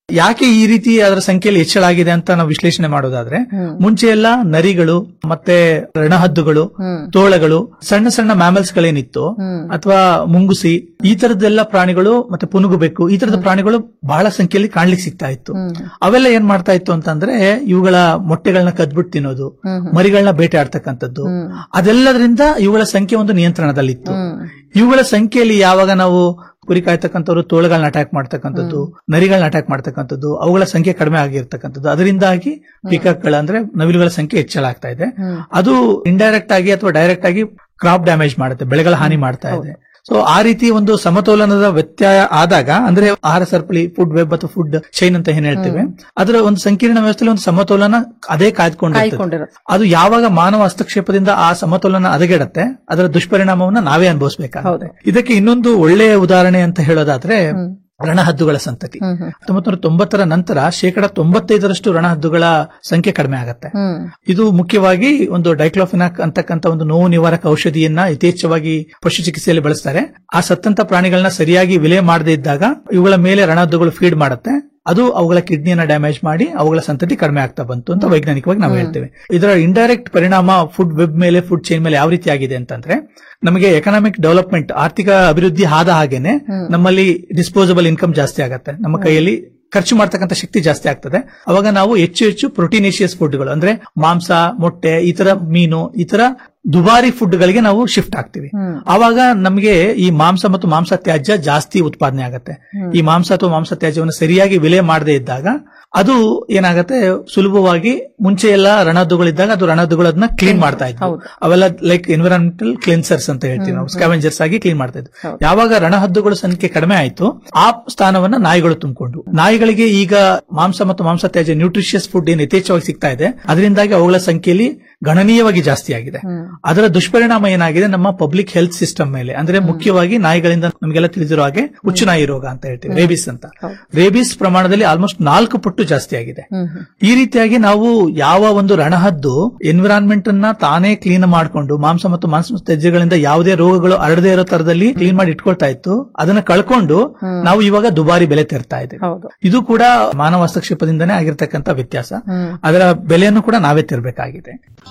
ಯಾಕೆ ಈ ರೀತಿ ಅದರ ಸಂಖ್ಯೆಯಲ್ಲಿ ಹೆಚ್ಚಳ ಆಗಿದೆ ಅಂತ ನಾವು ವಿಶ್ಲೇಷಣೆ ಮಾಡೋದಾದ್ರೆ ಮುಂಚೆ ಎಲ್ಲ ನರಿಗಳು ಮತ್ತೆ ರಣಹದ್ದುಗಳು ತೋಳಗಳು ಸಣ್ಣ ಸಣ್ಣ ಮ್ಯಾಮಲ್ಸ್ ಗಳೇನಿತ್ತು ಅಥವಾ ಮುಂಗುಸಿ ಈ ತರದ್ದೆಲ್ಲ ಪ್ರಾಣಿಗಳು ಮತ್ತೆ ಪುನುಗುಬೇಕು ಈ ತರದ ಪ್ರಾಣಿಗಳು ಬಹಳ ಸಂಖ್ಯೆಯಲ್ಲಿ ಕಾಣ್ಲಿಕ್ಕೆ ಸಿಗ್ತಾ ಇತ್ತು ಅವೆಲ್ಲ ಏನ್ ಮಾಡ್ತಾ ಇತ್ತು ಅಂತಂದ್ರೆ ಇವುಗಳ ಮೊಟ್ಟೆಗಳನ್ನ ಕದ್ಬಿಟ್ಟು ತಿನ್ನೋದು ಮರಿಗಳನ್ನ ಬೇಟೆ ಆಡ್ತಕ್ಕಂಥದ್ದು ಅದೆಲ್ಲದರಿಂದ ಇವುಗಳ ಸಂಖ್ಯೆ ಒಂದು ನಿಯಂತ್ರಣದಲ್ಲಿತ್ತು ಇವುಗಳ ಸಂಖ್ಯೆಯಲ್ಲಿ ಯಾವಾಗ ನಾವು ಕುರಿ ಕಾಯ್ತಕ್ಕಂಥವ್ರು ತೋಳುಗಳನ್ನ ಅಟ್ಯಾಕ್ ಮಾಡ್ತಕ್ಕಂಥದ್ದು ನರಿಗಳನ್ನ ಅಟ್ಯಾಕ್ ಮಾಡ್ತಕ್ಕಂಥದ್ದು ಅವುಗಳ ಸಂಖ್ಯೆ ಕಡಿಮೆ ಆಗಿರ್ತಕ್ಕಂಥದ್ದು ಅದರಿಂದಾಗಿ ಪಿಕಕ್ಗಳ ಅಂದ್ರೆ ನವಿಲುಗಳ ಸಂಖ್ಯೆ ಹೆಚ್ಚಳ ಆಗ್ತಾ ಇದೆ ಅದು ಇಂಡೈರೆಕ್ಟ್ ಆಗಿ ಅಥವಾ ಡೈರೆಕ್ಟ್ ಆಗಿ ಕ್ರಾಪ್ ಡ್ಯಾಮೇಜ್ ಮಾಡುತ್ತೆ ಬೆಳೆಗಳ ಹಾನಿ ಮಾಡ್ತಾ ಇದೆ ಸೊ ಆ ರೀತಿ ಒಂದು ಸಮತೋಲನದ ವ್ಯತ್ಯಯ ಆದಾಗ ಅಂದ್ರೆ ಆಹಾರ ಸರಪಳಿ ಫುಡ್ ವೆಬ್ ಅಥವಾ ಫುಡ್ ಚೈನ್ ಅಂತ ಏನ್ ಹೇಳ್ತೇವೆ ಅದರ ಒಂದು ಸಂಕೀರ್ಣ ವ್ಯವಸ್ಥೆಯಲ್ಲಿ ಒಂದು ಸಮತೋಲನ ಅದೇ ಕಾಯ್ದುಕೊಂಡು ಕಾಯ್ಕೊಂಡಿರುತ್ತೆ. ಅದು ಯಾವಾಗ ಮಾನವ ಹಸ್ತಕ್ಷೇಪದಿಂದ ಆ ಸಮತೋಲನ ಹದಗೆಡತ್ತೆ ಅದರ ದುಷ್ಪರಿಣಾಮವನ್ನ ನಾವೇ ಅನುಭವಿಸಬೇಕಾಗುತ್ತೆ ಇದಕ್ಕೆ ಇನ್ನೊಂದು ಒಳ್ಳೆಯ ಉದಾಹರಣೆ ಅಂತ ಹೇಳೋದಾದ್ರೆ ರಣಹದ್ದುಗಳ ಸಂತತಿ ಹತ್ತೊಂಬತ್ತು ನೂರ ತೊಂಬತ್ತರ ನಂತರ ಶೇಕಡ ತೊಂಬತ್ತೈದರಷ್ಟು ರಣಹದ್ದುಗಳ ಸಂಖ್ಯೆ ಕಡಿಮೆ ಆಗತ್ತೆ ಇದು ಮುಖ್ಯವಾಗಿ ಒಂದು ಡೈಕ್ಲೋಫಿನಾಕ್ ಅಂತಕ್ಕಂಥ ಒಂದು ನೋವು ನಿವಾರಕ ಔಷಧಿಯನ್ನ ಯಥೇಚ್ಛವಾಗಿ ಪಶು ಚಿಕಿತ್ಸೆಯಲ್ಲಿ ಬಳಸ್ತಾರೆ ಆ ಸತ್ತಂತ ಪ್ರಾಣಿಗಳನ್ನ ಸರಿಯಾಗಿ ವಿಲೆ ಮಾಡದೇ ಇದ್ದಾಗ ಇವುಗಳ ಮೇಲೆ ರಣಹದ್ದುಗಳು ಫೀಡ್ ಮಾಡುತ್ತೆ ಅದು ಅವುಗಳ ಕಿಡ್ನಿಯನ್ನ ಡ್ಯಾಮೇಜ್ ಮಾಡಿ ಅವುಗಳ ಸಂತತಿ ಕಡಿಮೆ ಆಗ್ತಾ ಬಂತು ಅಂತ ವೈಜ್ಞಾನಿಕವಾಗಿ ನಾವು ಹೇಳ್ತೇವೆ ಇದರ ಇಂಡೈರೆಕ್ಟ್ ಪರಿಣಾಮ ಫುಡ್ ವೆಬ್ ಮೇಲೆ ಫುಡ್ ಚೈನ್ ಮೇಲೆ ಯಾವ ರೀತಿ ಆಗಿದೆ ಅಂತಂದ್ರೆ ನಮಗೆ ಎಕನಾಮಿಕ್ ಡೆವಲಪ್ಮೆಂಟ್ ಆರ್ಥಿಕ ಅಭಿವೃದ್ಧಿ ಆದ ಹಾಗೇನೆ ನಮ್ಮಲ್ಲಿ ಡಿಸ್ಪೋಸಬಲ್ ಇನ್ಕಮ್ ಜಾಸ್ತಿ ಆಗತ್ತೆ ನಮ್ಮ ಕೈಯಲ್ಲಿ ಖರ್ಚು ಮಾಡ್ತಕ್ಕಂಥ ಶಕ್ತಿ ಜಾಸ್ತಿ ಆಗ್ತದೆ ಅವಾಗ ನಾವು ಹೆಚ್ಚು ಹೆಚ್ಚು ಪ್ರೋಟೀನೇಷಿಯಸ್ ಫುಡ್ಗಳು ಅಂದ್ರೆ ಮಾಂಸ ಮೊಟ್ಟೆ ಈ ತರ ಮೀನು ಈ ತರ ದುಬಾರಿ ಫುಡ್ ಗಳಿಗೆ ನಾವು ಶಿಫ್ಟ್ ಆಗ್ತೀವಿ ಆವಾಗ ನಮಗೆ ಈ ಮಾಂಸ ಮತ್ತು ಮಾಂಸ ತ್ಯಾಜ್ಯ ಜಾಸ್ತಿ ಉತ್ಪಾದನೆ ಆಗತ್ತೆ ಈ ಮಾಂಸ ಅಥವಾ ಮಾಂಸ ತ್ಯಾಜ್ಯವನ್ನು ಸರಿಯಾಗಿ ವಿಲೆ ಮಾಡದೇ ಇದ್ದಾಗ ಅದು ಏನಾಗತ್ತೆ ಸುಲಭವಾಗಿ ಮುಂಚೆ ಎಲ್ಲ ರಣಹದ್ದುಗಳಿದ್ದಾಗ ಅದು ರಣಹದ್ದುಗಳನ್ನ ಕ್ಲೀನ್ ಮಾಡ್ತಾ ಇದ್ವು ಅವೆಲ್ಲ ಲೈಕ್ ಎನ್ವಿರಾನ್ಮೆಂಟಲ್ ಕ್ಲಿನ್ಸರ್ಸ್ ಅಂತ ಹೇಳ್ತೀವಿ ನಾವು ಸ್ಕ್ಯಾವೆಂಜರ್ಸ್ ಆಗಿ ಕ್ಲೀನ್ ಮಾಡ್ತಾ ಇದ್ವು ಯಾವಾಗ ರಣಹದ್ದುಗಳ ಸಂಖ್ಯೆ ಕಡಿಮೆ ಆಯ್ತು ಆ ಸ್ಥಾನವನ್ನ ನಾಯಿಗಳು ತುಂಬಿಕೊಂಡು ನಾಯಿಗಳಿಗೆ ಈಗ ಮಾಂಸ ಮತ್ತು ಮಾಂಸ ತ್ಯಾಜ್ಯ ನ್ಯೂಟ್ರಿಷಿಯಸ್ ಫುಡ್ ಏನು ಯಥೇಚ್ಛವಾಗಿ ಸಿಗ್ತಾ ಇದೆ ಅದರಿಂದಾಗಿ ಅವುಗಳ ಸಂಖ್ಯೆಯಲ್ಲಿ ಗಣನೀಯವಾಗಿ ಜಾಸ್ತಿ ಆಗಿದೆ ಅದರ ದುಷ್ಪರಿಣಾಮ ಏನಾಗಿದೆ ನಮ್ಮ ಪಬ್ಲಿಕ್ ಹೆಲ್ತ್ ಸಿಸ್ಟಮ್ ಮೇಲೆ ಅಂದ್ರೆ ಮುಖ್ಯವಾಗಿ ನಾಯಿಗಳಿಂದ ನಮಗೆಲ್ಲ ತಿಳಿದಿರೋ ಹಾಗೆ ಹುಚ್ಚು ನಾಯಿ ರೋಗ ಅಂತ ಹೇಳ್ತೀವಿ ರೇಬಿಸ್ ಅಂತ ರೇಬಿಸ್ ಪ್ರಮಾಣದಲ್ಲಿ ಆಲ್ಮೋಸ್ಟ್ ನಾಲ್ಕು ಪಟ್ಟು ಜಾಸ್ತಿ ಆಗಿದೆ ಈ ರೀತಿಯಾಗಿ ನಾವು ಯಾವ ಒಂದು ರಣಹದ್ದು ಎನ್ವಿರಾನ್ಮೆಂಟ್ ಅನ್ನ ತಾನೇ ಕ್ಲೀನ್ ಮಾಡಿಕೊಂಡು ಮಾಂಸ ಮತ್ತು ಮಾಂಸ ತ್ಯಾಜ್ಯಗಳಿಂದ ಯಾವುದೇ ರೋಗಗಳು ಹರಡದೇ ಇರೋ ತರದಲ್ಲಿ ಕ್ಲೀನ್ ಮಾಡಿ ಇಟ್ಕೊಳ್ತಾ ಇತ್ತು ಅದನ್ನ ಕಳ್ಕೊಂಡು ನಾವು ಇವಾಗ ದುಬಾರಿ ಬೆಲೆ ತೆರ್ತಾ ಇದ್ದೇವೆ ಇದು ಕೂಡ ಮಾನವ ಹಸ್ತಕ್ಷೇಪದಿಂದನೇ ಆಗಿರ್ತಕ್ಕಂಥ ವ್ಯತ್ಯಾಸ ಅದರ ಬೆಲೆಯನ್ನು ಕೂಡ ನಾವೇ ತೆರಬೇಕಾಗಿದೆ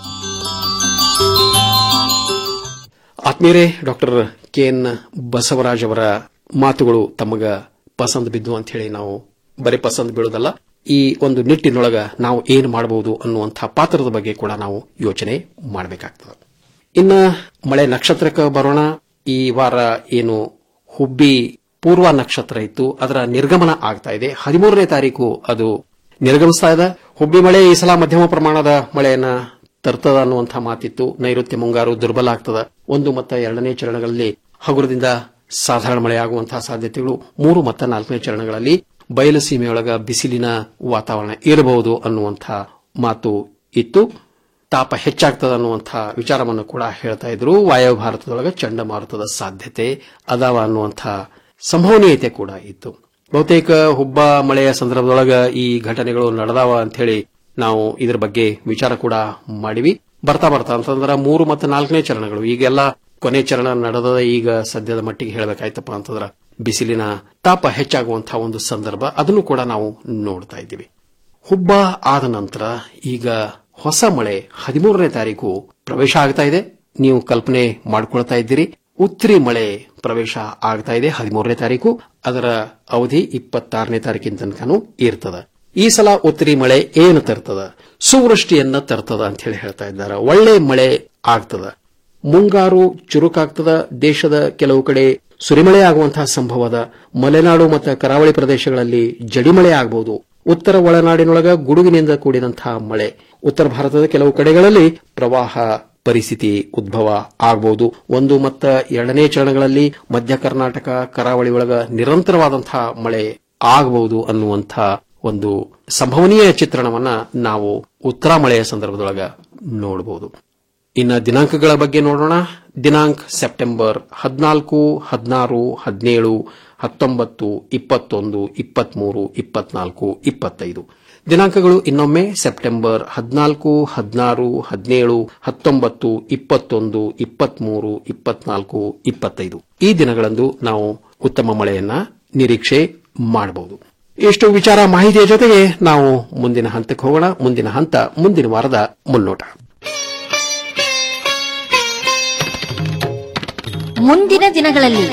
ಆತ್ಮೀಯರೇ ಡಾಕ್ಟರ್ ಕೆ ಎನ್ ಬಸವರಾಜ್ ಅವರ ಮಾತುಗಳು ತಮಗ ಪಸಂದ್ ಬಿದ್ದು ಅಂತ ಹೇಳಿ ನಾವು ಬರೀ ಪಸಂದ್ ಬೀಳೋದಲ್ಲ ಈ ಒಂದು ನಿಟ್ಟಿನೊಳಗ ನಾವು ಏನು ಮಾಡಬಹುದು ಅನ್ನುವಂಥ ಪಾತ್ರದ ಬಗ್ಗೆ ಕೂಡ ನಾವು ಯೋಚನೆ ಮಾಡಬೇಕಾಗ್ತದೆ ಇನ್ನ ಮಳೆ ನಕ್ಷತ್ರಕ್ಕೆ ಬರೋಣ ಈ ವಾರ ಏನು ಹುಬ್ಬಿ ಪೂರ್ವ ನಕ್ಷತ್ರ ಇತ್ತು ಅದರ ನಿರ್ಗಮನ ಆಗ್ತಾ ಇದೆ ಹದಿಮೂರನೇ ತಾರೀಕು ಅದು ನಿರ್ಗಮಿಸ್ತಾ ಇದೆ ಹುಬ್ಬಿ ಮಳೆ ಈ ಸಲ ಮಧ್ಯಮ ಪ್ರಮಾಣದ ಮಳೆಯನ್ನ ತರ್ತದ ಅನ್ನುವಂಥ ಮಾತಿತ್ತು ನೈಋತ್ಯ ಮುಂಗಾರು ದುರ್ಬಲ ಆಗ್ತದ ಒಂದು ಮತ್ತು ಎರಡನೇ ಚರಣಗಳಲ್ಲಿ ಹಗುರದಿಂದ ಸಾಧಾರಣ ಮಳೆ ಆಗುವಂತಹ ಸಾಧ್ಯತೆಗಳು ಮೂರು ಮತ್ತು ನಾಲ್ಕನೇ ಚರಣಗಳಲ್ಲಿ ಬಯಲು ಸೀಮೆಯೊಳಗ ಬಿಸಿಲಿನ ವಾತಾವರಣ ಇರಬಹುದು ಅನ್ನುವಂಥ ಮಾತು ಇತ್ತು ತಾಪ ಹೆಚ್ಚಾಗ್ತದ ಅನ್ನುವಂಥ ವಿಚಾರವನ್ನು ಕೂಡ ಹೇಳ್ತಾ ಇದ್ರು ವಾಯವ್ಯ ಭಾರತದೊಳಗ ಚಂಡಮಾರುತದ ಸಾಧ್ಯತೆ ಅದಾವ ಅನ್ನುವಂಥ ಸಂಭವನೀಯತೆ ಕೂಡ ಇತ್ತು ಬಹುತೇಕ ಹುಬ್ಬ ಮಳೆಯ ಸಂದರ್ಭದೊಳಗ ಈ ಘಟನೆಗಳು ನಡೆದಾವ ಅಂತ ಹೇಳಿ ನಾವು ಇದರ ಬಗ್ಗೆ ವಿಚಾರ ಕೂಡ ಮಾಡಿವಿ ಬರ್ತಾ ಬರ್ತಾ ಅಂತಂದ್ರೆ ಮೂರು ಮತ್ತು ನಾಲ್ಕನೇ ಚರಣಗಳು ಈಗೆಲ್ಲ ಕೊನೆ ಚರಣ ನಡೆದ ಈಗ ಸದ್ಯದ ಮಟ್ಟಿಗೆ ಹೇಳಬೇಕಾಯ್ತಪ್ಪ ಅಂತಂದ್ರೆ ಬಿಸಿಲಿನ ತಾಪ ಹೆಚ್ಚಾಗುವಂತಹ ಒಂದು ಸಂದರ್ಭ ಅದನ್ನು ಕೂಡ ನಾವು ನೋಡ್ತಾ ಇದ್ದೀವಿ ಹುಬ್ಬ ಆದ ನಂತರ ಈಗ ಹೊಸ ಮಳೆ ಹದಿಮೂರನೇ ತಾರೀಕು ಪ್ರವೇಶ ಆಗ್ತಾ ಇದೆ ನೀವು ಕಲ್ಪನೆ ಮಾಡ್ಕೊಳ್ತಾ ಇದ್ದೀರಿ ಉತ್ತರಿ ಮಳೆ ಪ್ರವೇಶ ಆಗ್ತಾ ಇದೆ ಹದಿಮೂರನೇ ತಾರೀಕು ಅದರ ಅವಧಿ ಇಪ್ಪತ್ತಾರನೇ ತಾರೀಕಿನ ತನಕನೂ ಇರ್ತದ ಈ ಸಲ ಉತ್ತರಿ ಮಳೆ ಏನು ತರ್ತದ ಸುವೃಷ್ಟಿಯನ್ನ ತರ್ತದ ಅಂತ ಹೇಳಿ ಹೇಳ್ತಾ ಇದ್ದಾರೆ ಒಳ್ಳೆ ಮಳೆ ಆಗ್ತದ ಮುಂಗಾರು ಚುರುಕಾಗ್ತದ ದೇಶದ ಕೆಲವು ಕಡೆ ಸುರಿಮಳೆ ಆಗುವಂತಹ ಸಂಭವದ ಮಲೆನಾಡು ಮತ್ತು ಕರಾವಳಿ ಪ್ರದೇಶಗಳಲ್ಲಿ ಜಡಿಮಳೆ ಆಗಬಹುದು ಉತ್ತರ ಒಳನಾಡಿನೊಳಗ ಗುಡುಗಿನಿಂದ ಕೂಡಿದಂತಹ ಮಳೆ ಉತ್ತರ ಭಾರತದ ಕೆಲವು ಕಡೆಗಳಲ್ಲಿ ಪ್ರವಾಹ ಪರಿಸ್ಥಿತಿ ಉದ್ಭವ ಆಗಬಹುದು ಒಂದು ಮತ್ತು ಎರಡನೇ ಚರಣಗಳಲ್ಲಿ ಮಧ್ಯ ಕರ್ನಾಟಕ ಕರಾವಳಿ ಒಳಗ ನಿರಂತರವಾದಂತಹ ಮಳೆ ಆಗಬಹುದು ಅನ್ನುವಂಥ ಒಂದು ಸಂಭವನೀಯ ಚಿತ್ರಣವನ್ನ ನಾವು ಉತ್ತರ ಮಳೆಯ ಸಂದರ್ಭದೊಳಗ ನೋಡಬಹುದು ಇನ್ನ ದಿನಾಂಕಗಳ ಬಗ್ಗೆ ನೋಡೋಣ ದಿನಾಂಕ ಸೆಪ್ಟೆಂಬರ್ ಹದಿನಾಲ್ಕು ಹದಿನಾರು ಹದಿನೇಳು ಹತ್ತೊಂಬತ್ತು ಇಪ್ಪತ್ತೊಂದು ಇಪ್ಪತ್ಮೂರು ಇಪ್ಪತ್ನಾಲ್ಕು ಇಪ್ಪತ್ತೈದು ದಿನಾಂಕಗಳು ಇನ್ನೊಮ್ಮೆ ಸೆಪ್ಟೆಂಬರ್ ಹದಿನಾಲ್ಕು ಹದಿನಾರು ಹದಿನೇಳು ಹತ್ತೊಂಬತ್ತು ಇಪ್ಪತ್ತೊಂದು ಇಪ್ಪತ್ಮೂರು ಇಪ್ಪತ್ನಾಲ್ಕು ಇಪ್ಪತ್ತೈದು ಈ ದಿನಗಳಂದು ನಾವು ಉತ್ತಮ ಮಳೆಯನ್ನ ನಿರೀಕ್ಷೆ ಮಾಡಬಹುದು ಇಷ್ಟು ವಿಚಾರ ಮಾಹಿತಿಯ ಜೊತೆಗೆ ನಾವು ಮುಂದಿನ ಹಂತಕ್ಕೆ ಹೋಗೋಣ ಮುಂದಿನ ಹಂತ ಮುಂದಿನ ವಾರದ ಮುನ್ನೋಟ ಮುಂದಿನ ದಿನಗಳಲ್ಲಿ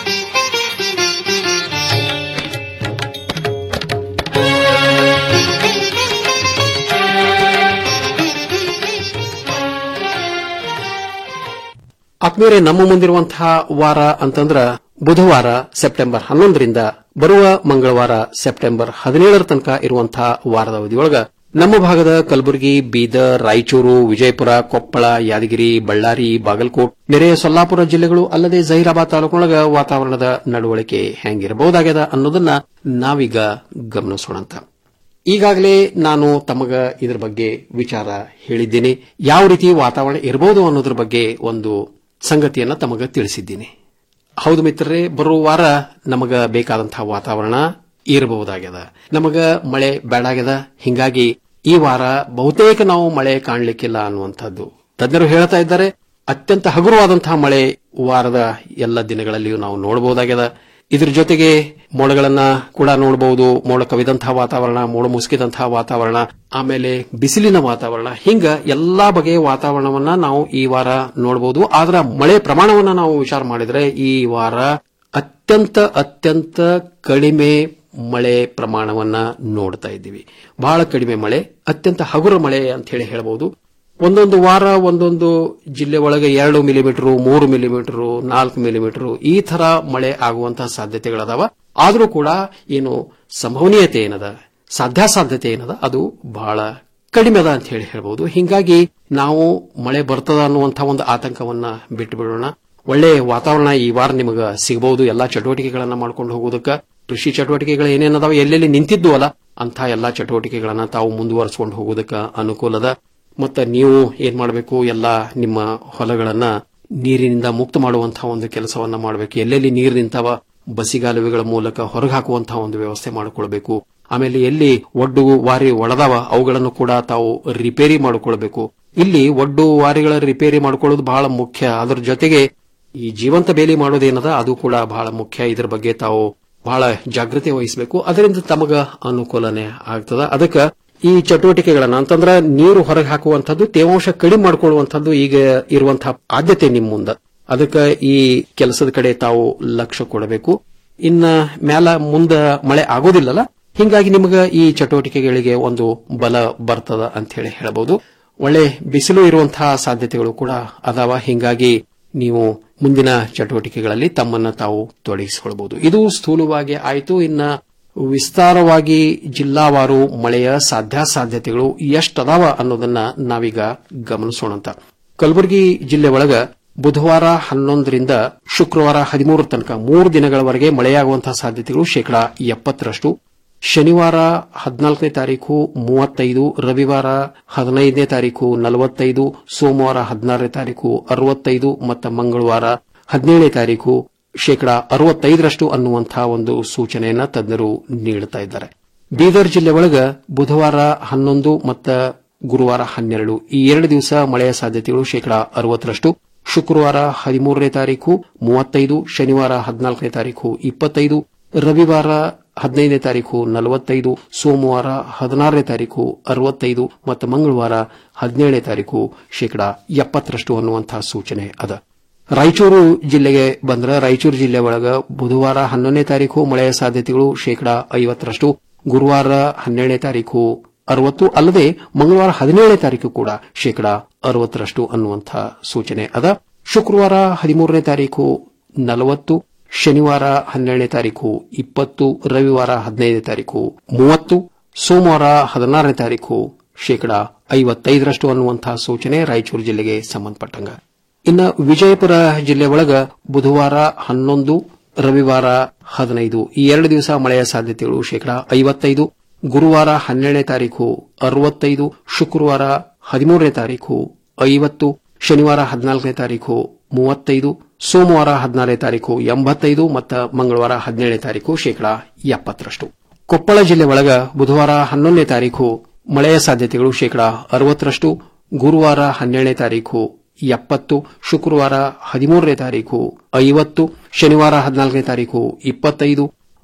ಆತ್ಮೀಯರೇ ನಮ್ಮ ಮುಂದಿರುವಂತಹ ವಾರ ಅಂತಂದ್ರ ಬುಧವಾರ ಸೆಪ್ಟೆಂಬರ್ ಹನ್ನೊಂದರಿಂದ ಬರುವ ಮಂಗಳವಾರ ಸೆಪ್ಟೆಂಬರ್ ಹದಿನೇಳರ ತನಕ ಇರುವಂತಹ ವಾರದ ಅವಧಿಯೊಳಗ ನಮ್ಮ ಭಾಗದ ಕಲಬುರಗಿ ಬೀದರ್ ರಾಯಚೂರು ವಿಜಯಪುರ ಕೊಪ್ಪಳ ಯಾದಗಿರಿ ಬಳ್ಳಾರಿ ಬಾಗಲಕೋಟ್ ನೆರೆಯ ಸೊಲ್ಲಾಪುರ ಜಿಲ್ಲೆಗಳು ಅಲ್ಲದೆ ಜಹೀರಾಬಾದ್ ತಾಲೂಕಿನೊಳಗ ವಾತಾವರಣದ ನಡವಳಿಕೆ ಹೆಂಗಿರಬಹುದಾಗ್ಯದ ಅನ್ನೋದನ್ನ ನಾವೀಗ ಗಮನಿಸೋಣಂತ ಈಗಾಗಲೇ ನಾನು ತಮಗ ಇದರ ಬಗ್ಗೆ ವಿಚಾರ ಹೇಳಿದ್ದೀನಿ ಯಾವ ರೀತಿ ವಾತಾವರಣ ಇರಬಹುದು ಅನ್ನೋದ್ರ ಬಗ್ಗೆ ಒಂದು ಸಂಗತಿಯನ್ನ ತಮಗ ತಿಳಿಸಿದ್ದೀನಿ ಹೌದು ಮಿತ್ರರೇ ಬರುವ ವಾರ ನಮಗ ಬೇಕಾದಂತಹ ವಾತಾವರಣ ಇರಬಹುದಾಗ್ಯದ ನಮಗ ಮಳೆ ಬೇಡಾಗ್ಯದ ಹಿಂಗಾಗಿ ಈ ವಾರ ಬಹುತೇಕ ನಾವು ಮಳೆ ಕಾಣಲಿಕ್ಕಿಲ್ಲ ಅನ್ನುವಂಥದ್ದು ತಜ್ಞರು ಹೇಳ್ತಾ ಇದ್ದಾರೆ ಅತ್ಯಂತ ಹಗುರವಾದಂತಹ ಮಳೆ ವಾರದ ಎಲ್ಲ ದಿನಗಳಲ್ಲಿಯೂ ನಾವು ನೋಡಬಹುದಾಗ್ಯದ ಇದ್ರ ಜೊತೆಗೆ ಮೋಡಗಳನ್ನ ಕೂಡ ನೋಡಬಹುದು ಮೋಡ ಕವಿದಂತಹ ವಾತಾವರಣ ಮೋಡ ಮುಸುಕಿದಂತಹ ವಾತಾವರಣ ಆಮೇಲೆ ಬಿಸಿಲಿನ ವಾತಾವರಣ ಹಿಂಗ ಎಲ್ಲಾ ಬಗೆಯ ವಾತಾವರಣವನ್ನ ನಾವು ಈ ವಾರ ನೋಡಬಹುದು ಆದ್ರ ಮಳೆ ಪ್ರಮಾಣವನ್ನ ನಾವು ವಿಚಾರ ಮಾಡಿದ್ರೆ ಈ ವಾರ ಅತ್ಯಂತ ಅತ್ಯಂತ ಕಡಿಮೆ ಮಳೆ ಪ್ರಮಾಣವನ್ನ ನೋಡ್ತಾ ಇದ್ದೀವಿ ಬಹಳ ಕಡಿಮೆ ಮಳೆ ಅತ್ಯಂತ ಹಗುರ ಮಳೆ ಅಂತ ಹೇಳಿ ಹೇಳಬಹುದು ಒಂದೊಂದು ವಾರ ಒಂದೊಂದು ಜಿಲ್ಲೆ ಒಳಗೆ ಎರಡು ಮಿಲಿಮೀಟರ್ ಮೂರು ಮಿಲಿಮೀಟರ್ ನಾಲ್ಕು ಮಿಲಿಮೀಟರ್ ಈ ತರ ಮಳೆ ಆಗುವಂತಹ ಸಾಧ್ಯತೆಗಳದಾವ ಆದರೂ ಕೂಡ ಏನು ಸಂಭವನೀಯತೆ ಏನದ ಸಾಧ್ಯಾಸಾಧ್ಯತೆ ಏನದ ಅದು ಬಹಳ ಕಡಿಮೆ ಅದ ಅಂತ ಹೇಳಿ ಹೇಳ್ಬಹುದು ಹಿಂಗಾಗಿ ನಾವು ಮಳೆ ಬರ್ತದ ಅನ್ನುವಂತಹ ಒಂದು ಆತಂಕವನ್ನ ಬಿಟ್ಟು ಬಿಡೋಣ ಒಳ್ಳೆ ವಾತಾವರಣ ಈ ವಾರ ನಿಮಗ ಸಿಗಬಹುದು ಎಲ್ಲಾ ಚಟುವಟಿಕೆಗಳನ್ನ ಮಾಡ್ಕೊಂಡು ಹೋಗೋದಕ್ಕ ಕೃಷಿ ಚಟುವಟಿಕೆಗಳು ಏನೇನದಾವ ಎಲ್ಲೆಲ್ಲಿ ನಿಂತಿದ್ದು ಅಲ್ಲ ಅಂತ ಎಲ್ಲಾ ಚಟುವಟಿಕೆಗಳನ್ನ ತಾವು ಮುಂದುವರಿಸಿಕೊಂಡು ಹೋಗೋದಕ್ಕ ಅನುಕೂಲದ ಮತ್ತೆ ನೀವು ಏನ್ ಮಾಡಬೇಕು ಎಲ್ಲ ನಿಮ್ಮ ಹೊಲಗಳನ್ನ ನೀರಿನಿಂದ ಮುಕ್ತ ಮಾಡುವಂತಹ ಒಂದು ಕೆಲಸವನ್ನ ಮಾಡಬೇಕು ಎಲ್ಲೆಲ್ಲಿ ನೀರು ನಿಂತಾವ ಬಸಿಗಾಲುವೆಗಳ ಮೂಲಕ ಹೊರಗೆ ಹಾಕುವಂತಹ ಒಂದು ವ್ಯವಸ್ಥೆ ಮಾಡಿಕೊಳ್ಬೇಕು ಆಮೇಲೆ ಎಲ್ಲಿ ಒಡ್ಡು ವಾರಿ ಒಳದಾವ ಅವುಗಳನ್ನು ಕೂಡ ತಾವು ರಿಪೇರಿ ಮಾಡಿಕೊಳ್ಬೇಕು ಇಲ್ಲಿ ಒಡ್ಡು ವಾರಿಗಳ ರಿಪೇರಿ ಮಾಡ್ಕೊಳ್ಳೋದು ಬಹಳ ಮುಖ್ಯ ಅದರ ಜೊತೆಗೆ ಈ ಜೀವಂತ ಬೇಲಿ ಮಾಡೋದೇನದ ಅದು ಕೂಡ ಬಹಳ ಮುಖ್ಯ ಇದ್ರ ಬಗ್ಗೆ ತಾವು ಬಹಳ ಜಾಗೃತಿ ವಹಿಸಬೇಕು ಅದರಿಂದ ತಮಗ ಅನುಕೂಲನೆ ಆಗ್ತದ ಅದಕ್ಕೆ ಈ ಚಟುವಟಿಕೆಗಳನ್ನ ಅಂತಂದ್ರ ನೀರು ಹೊರಗೆ ಹಾಕುವಂಥದ್ದು ತೇವಾಂಶ ಕಡಿಮೆ ಮಾಡ್ಕೊಳ್ಳುವಂಥದ್ದು ಈಗ ಇರುವಂತಹ ಆದ್ಯತೆ ನಿಮ್ಮ ಮುಂದ ಅದಕ್ಕೆ ಈ ಕೆಲಸದ ಕಡೆ ತಾವು ಲಕ್ಷ್ಯ ಕೊಡಬೇಕು ಇನ್ನ ಮ್ಯಾಲ ಮುಂದ ಮಳೆ ಆಗೋದಿಲ್ಲಲ್ಲ ಹಿಂಗಾಗಿ ನಿಮಗ ಈ ಚಟುವಟಿಕೆಗಳಿಗೆ ಒಂದು ಬಲ ಬರ್ತದ ಅಂತ ಹೇಳಿ ಹೇಳಬಹುದು ಒಳ್ಳೆ ಬಿಸಿಲು ಇರುವಂತಹ ಸಾಧ್ಯತೆಗಳು ಕೂಡ ಅದಾವ ಹಿಂಗಾಗಿ ನೀವು ಮುಂದಿನ ಚಟುವಟಿಕೆಗಳಲ್ಲಿ ತಮ್ಮನ್ನ ತಾವು ತೊಡಗಿಸಿಕೊಳ್ಬಹುದು ಇದು ಸ್ಥೂಲವಾಗಿ ಆಯಿತು ಇನ್ನ ವಿಸ್ತಾರವಾಗಿ ಜಿಲ್ಲಾವಾರು ಮಳೆಯ ಸಾಧ್ಯಾಸಾಧ್ಯತೆಗಳು ಎಷ್ಟದಾವ ಅನ್ನೋದನ್ನ ನಾವೀಗ ಗಮನಿಸೋಣಂತ ಕಲಬುರಗಿ ಜಿಲ್ಲೆ ಒಳಗ ಬುಧವಾರ ಹನ್ನೊಂದರಿಂದ ಶುಕ್ರವಾರ ಹದಿಮೂರು ತನಕ ಮೂರು ದಿನಗಳವರೆಗೆ ಮಳೆಯಾಗುವಂತಹ ಸಾಧ್ಯತೆಗಳು ಶೇಕಡಾ ಎಪ್ಪತ್ತರಷ್ಟು ಶನಿವಾರ ಹದಿನಾಲ್ಕನೇ ತಾರೀಕು ಮೂವತ್ತೈದು ರವಿವಾರ ಹದಿನೈದನೇ ತಾರೀಕು ನಲವತ್ತೈದು ಸೋಮವಾರ ಹದಿನಾರನೇ ತಾರೀಕು ಅರವತ್ತೈದು ಮತ್ತು ಮಂಗಳವಾರ ಹದಿನೇಳನೇ ತಾರೀಕು ಶೇಕಡಾ ಅರವತ್ತೈದರಷ್ಟು ಅನ್ನುವಂತಹ ಒಂದು ಸೂಚನೆಯನ್ನ ತಜ್ಞರು ನೀಡುತ್ತಾ ಇದ್ದಾರೆ ಬೀದರ್ ಜಿಲ್ಲೆ ಒಳಗ ಬುಧವಾರ ಹನ್ನೊಂದು ಮತ್ತು ಗುರುವಾರ ಹನ್ನೆರಡು ಈ ಎರಡು ದಿವಸ ಮಳೆಯ ಸಾಧ್ಯತೆಗಳು ಶೇಕಡಾ ಅರವತ್ತರಷ್ಟು ಶುಕ್ರವಾರ ಹದಿಮೂರನೇ ತಾರೀಕು ಮೂವತ್ತೈದು ಶನಿವಾರ ಹದಿನಾಲ್ಕನೇ ತಾರೀಕು ಇಪ್ಪತ್ತೈದು ರವಿವಾರ ಹದಿನೈದನೇ ತಾರೀಕು ನಲವತ್ತೈದು ಸೋಮವಾರ ಹದಿನಾರನೇ ತಾರೀಕು ಅರವತ್ತೈದು ಮತ್ತು ಮಂಗಳವಾರ ಹದಿನೇಳನೇ ತಾರೀಕು ಶೇಕಡಾ ಎಪ್ಪತ್ತರಷ್ಟು ಅನ್ನುವಂತಹ ಸೂಚನೆ ಅದ ರಾಯಚೂರು ಜಿಲ್ಲೆಗೆ ಬಂದ್ರ ರಾಯಚೂರು ಜಿಲ್ಲೆ ಒಳಗ ಬುಧವಾರ ಹನ್ನೊಂದನೇ ತಾರೀಕು ಮಳೆಯ ಸಾಧ್ಯತೆಗಳು ಶೇಕಡಾ ಐವತ್ತರಷ್ಟು ಗುರುವಾರ ಹನ್ನೆರಡನೇ ತಾರೀಕು ಅರವತ್ತು ಅಲ್ಲದೆ ಮಂಗಳವಾರ ಹದಿನೇಳನೇ ತಾರೀಕು ಕೂಡ ಶೇಕಡಾ ಅರವತ್ತರಷ್ಟು ಅನ್ನುವಂತಹ ಸೂಚನೆ ಅದ ಶುಕ್ರವಾರ ಹದಿಮೂರನೇ ತಾರೀಕು ನಲವತ್ತು ಶನಿವಾರ ಹನ್ನೆರಡನೇ ತಾರೀಕು ಇಪ್ಪತ್ತು ರವಿವಾರ ಹದಿನೈದನೇ ತಾರೀಕು ಮೂವತ್ತು ಸೋಮವಾರ ಹದಿನಾರನೇ ತಾರೀಕು ಶೇಕಡಾ ಐವತ್ತೈದರಷ್ಟು ಅನ್ನುವಂತಹ ಸೂಚನೆ ರಾಯಚೂರು ಜಿಲ್ಲೆಗೆ ಸಂಬಂಧಪಟ್ಟಂಗ ಇನ್ನ ವಿಜಯಪುರ ಜಿಲ್ಲೆ ಒಳಗ ಬುಧವಾರ ಹನ್ನೊಂದು ರವಿವಾರ ಹದಿನೈದು ಈ ಎರಡು ದಿವಸ ಮಳೆಯ ಸಾಧ್ಯತೆಗಳು ಶೇಕಡಾ ಐವತ್ತೈದು ಗುರುವಾರ ಹನ್ನೆರಡನೇ ತಾರೀಕು ಅರವತ್ತೈದು ಶುಕ್ರವಾರ ಹದಿಮೂರನೇ ತಾರೀಕು ಐವತ್ತು ಶನಿವಾರ ಹದಿನಾಲ್ಕನೇ ತಾರೀಕು ಮೂವತ್ತೈದು ಸೋಮವಾರ ಹದಿನಾರನೇ ತಾರೀಕು ಎಂಬತ್ತೈದು ಮತ್ತು ಮಂಗಳವಾರ ಹದಿನೇಳನೇ ತಾರೀಕು ಶೇಕಡಾ ಎಪ್ಪತ್ತರಷ್ಟು ಕೊಪ್ಪಳ ಜಿಲ್ಲೆ ಒಳಗ ಬುಧವಾರ ಹನ್ನೊಂದನೇ ತಾರೀಕು ಮಳೆಯ ಸಾಧ್ಯತೆಗಳು ಶೇಕಡಾ ಅರವತ್ತರಷ್ಟು ಗುರುವಾರ ಹನ್ನೆರಡನೇ ತಾರೀಕು ಎಪ್ಪತ್ತು ಶುಕ್ರವಾರ ಹದಿಮೂರನೇ ತಾರೀಕು ಐವತ್ತು ಶನಿವಾರ ಹದಿನಾಲ್ಕನೇ ತಾರೀಕು ಇಪ್ಪತ್ತೈದು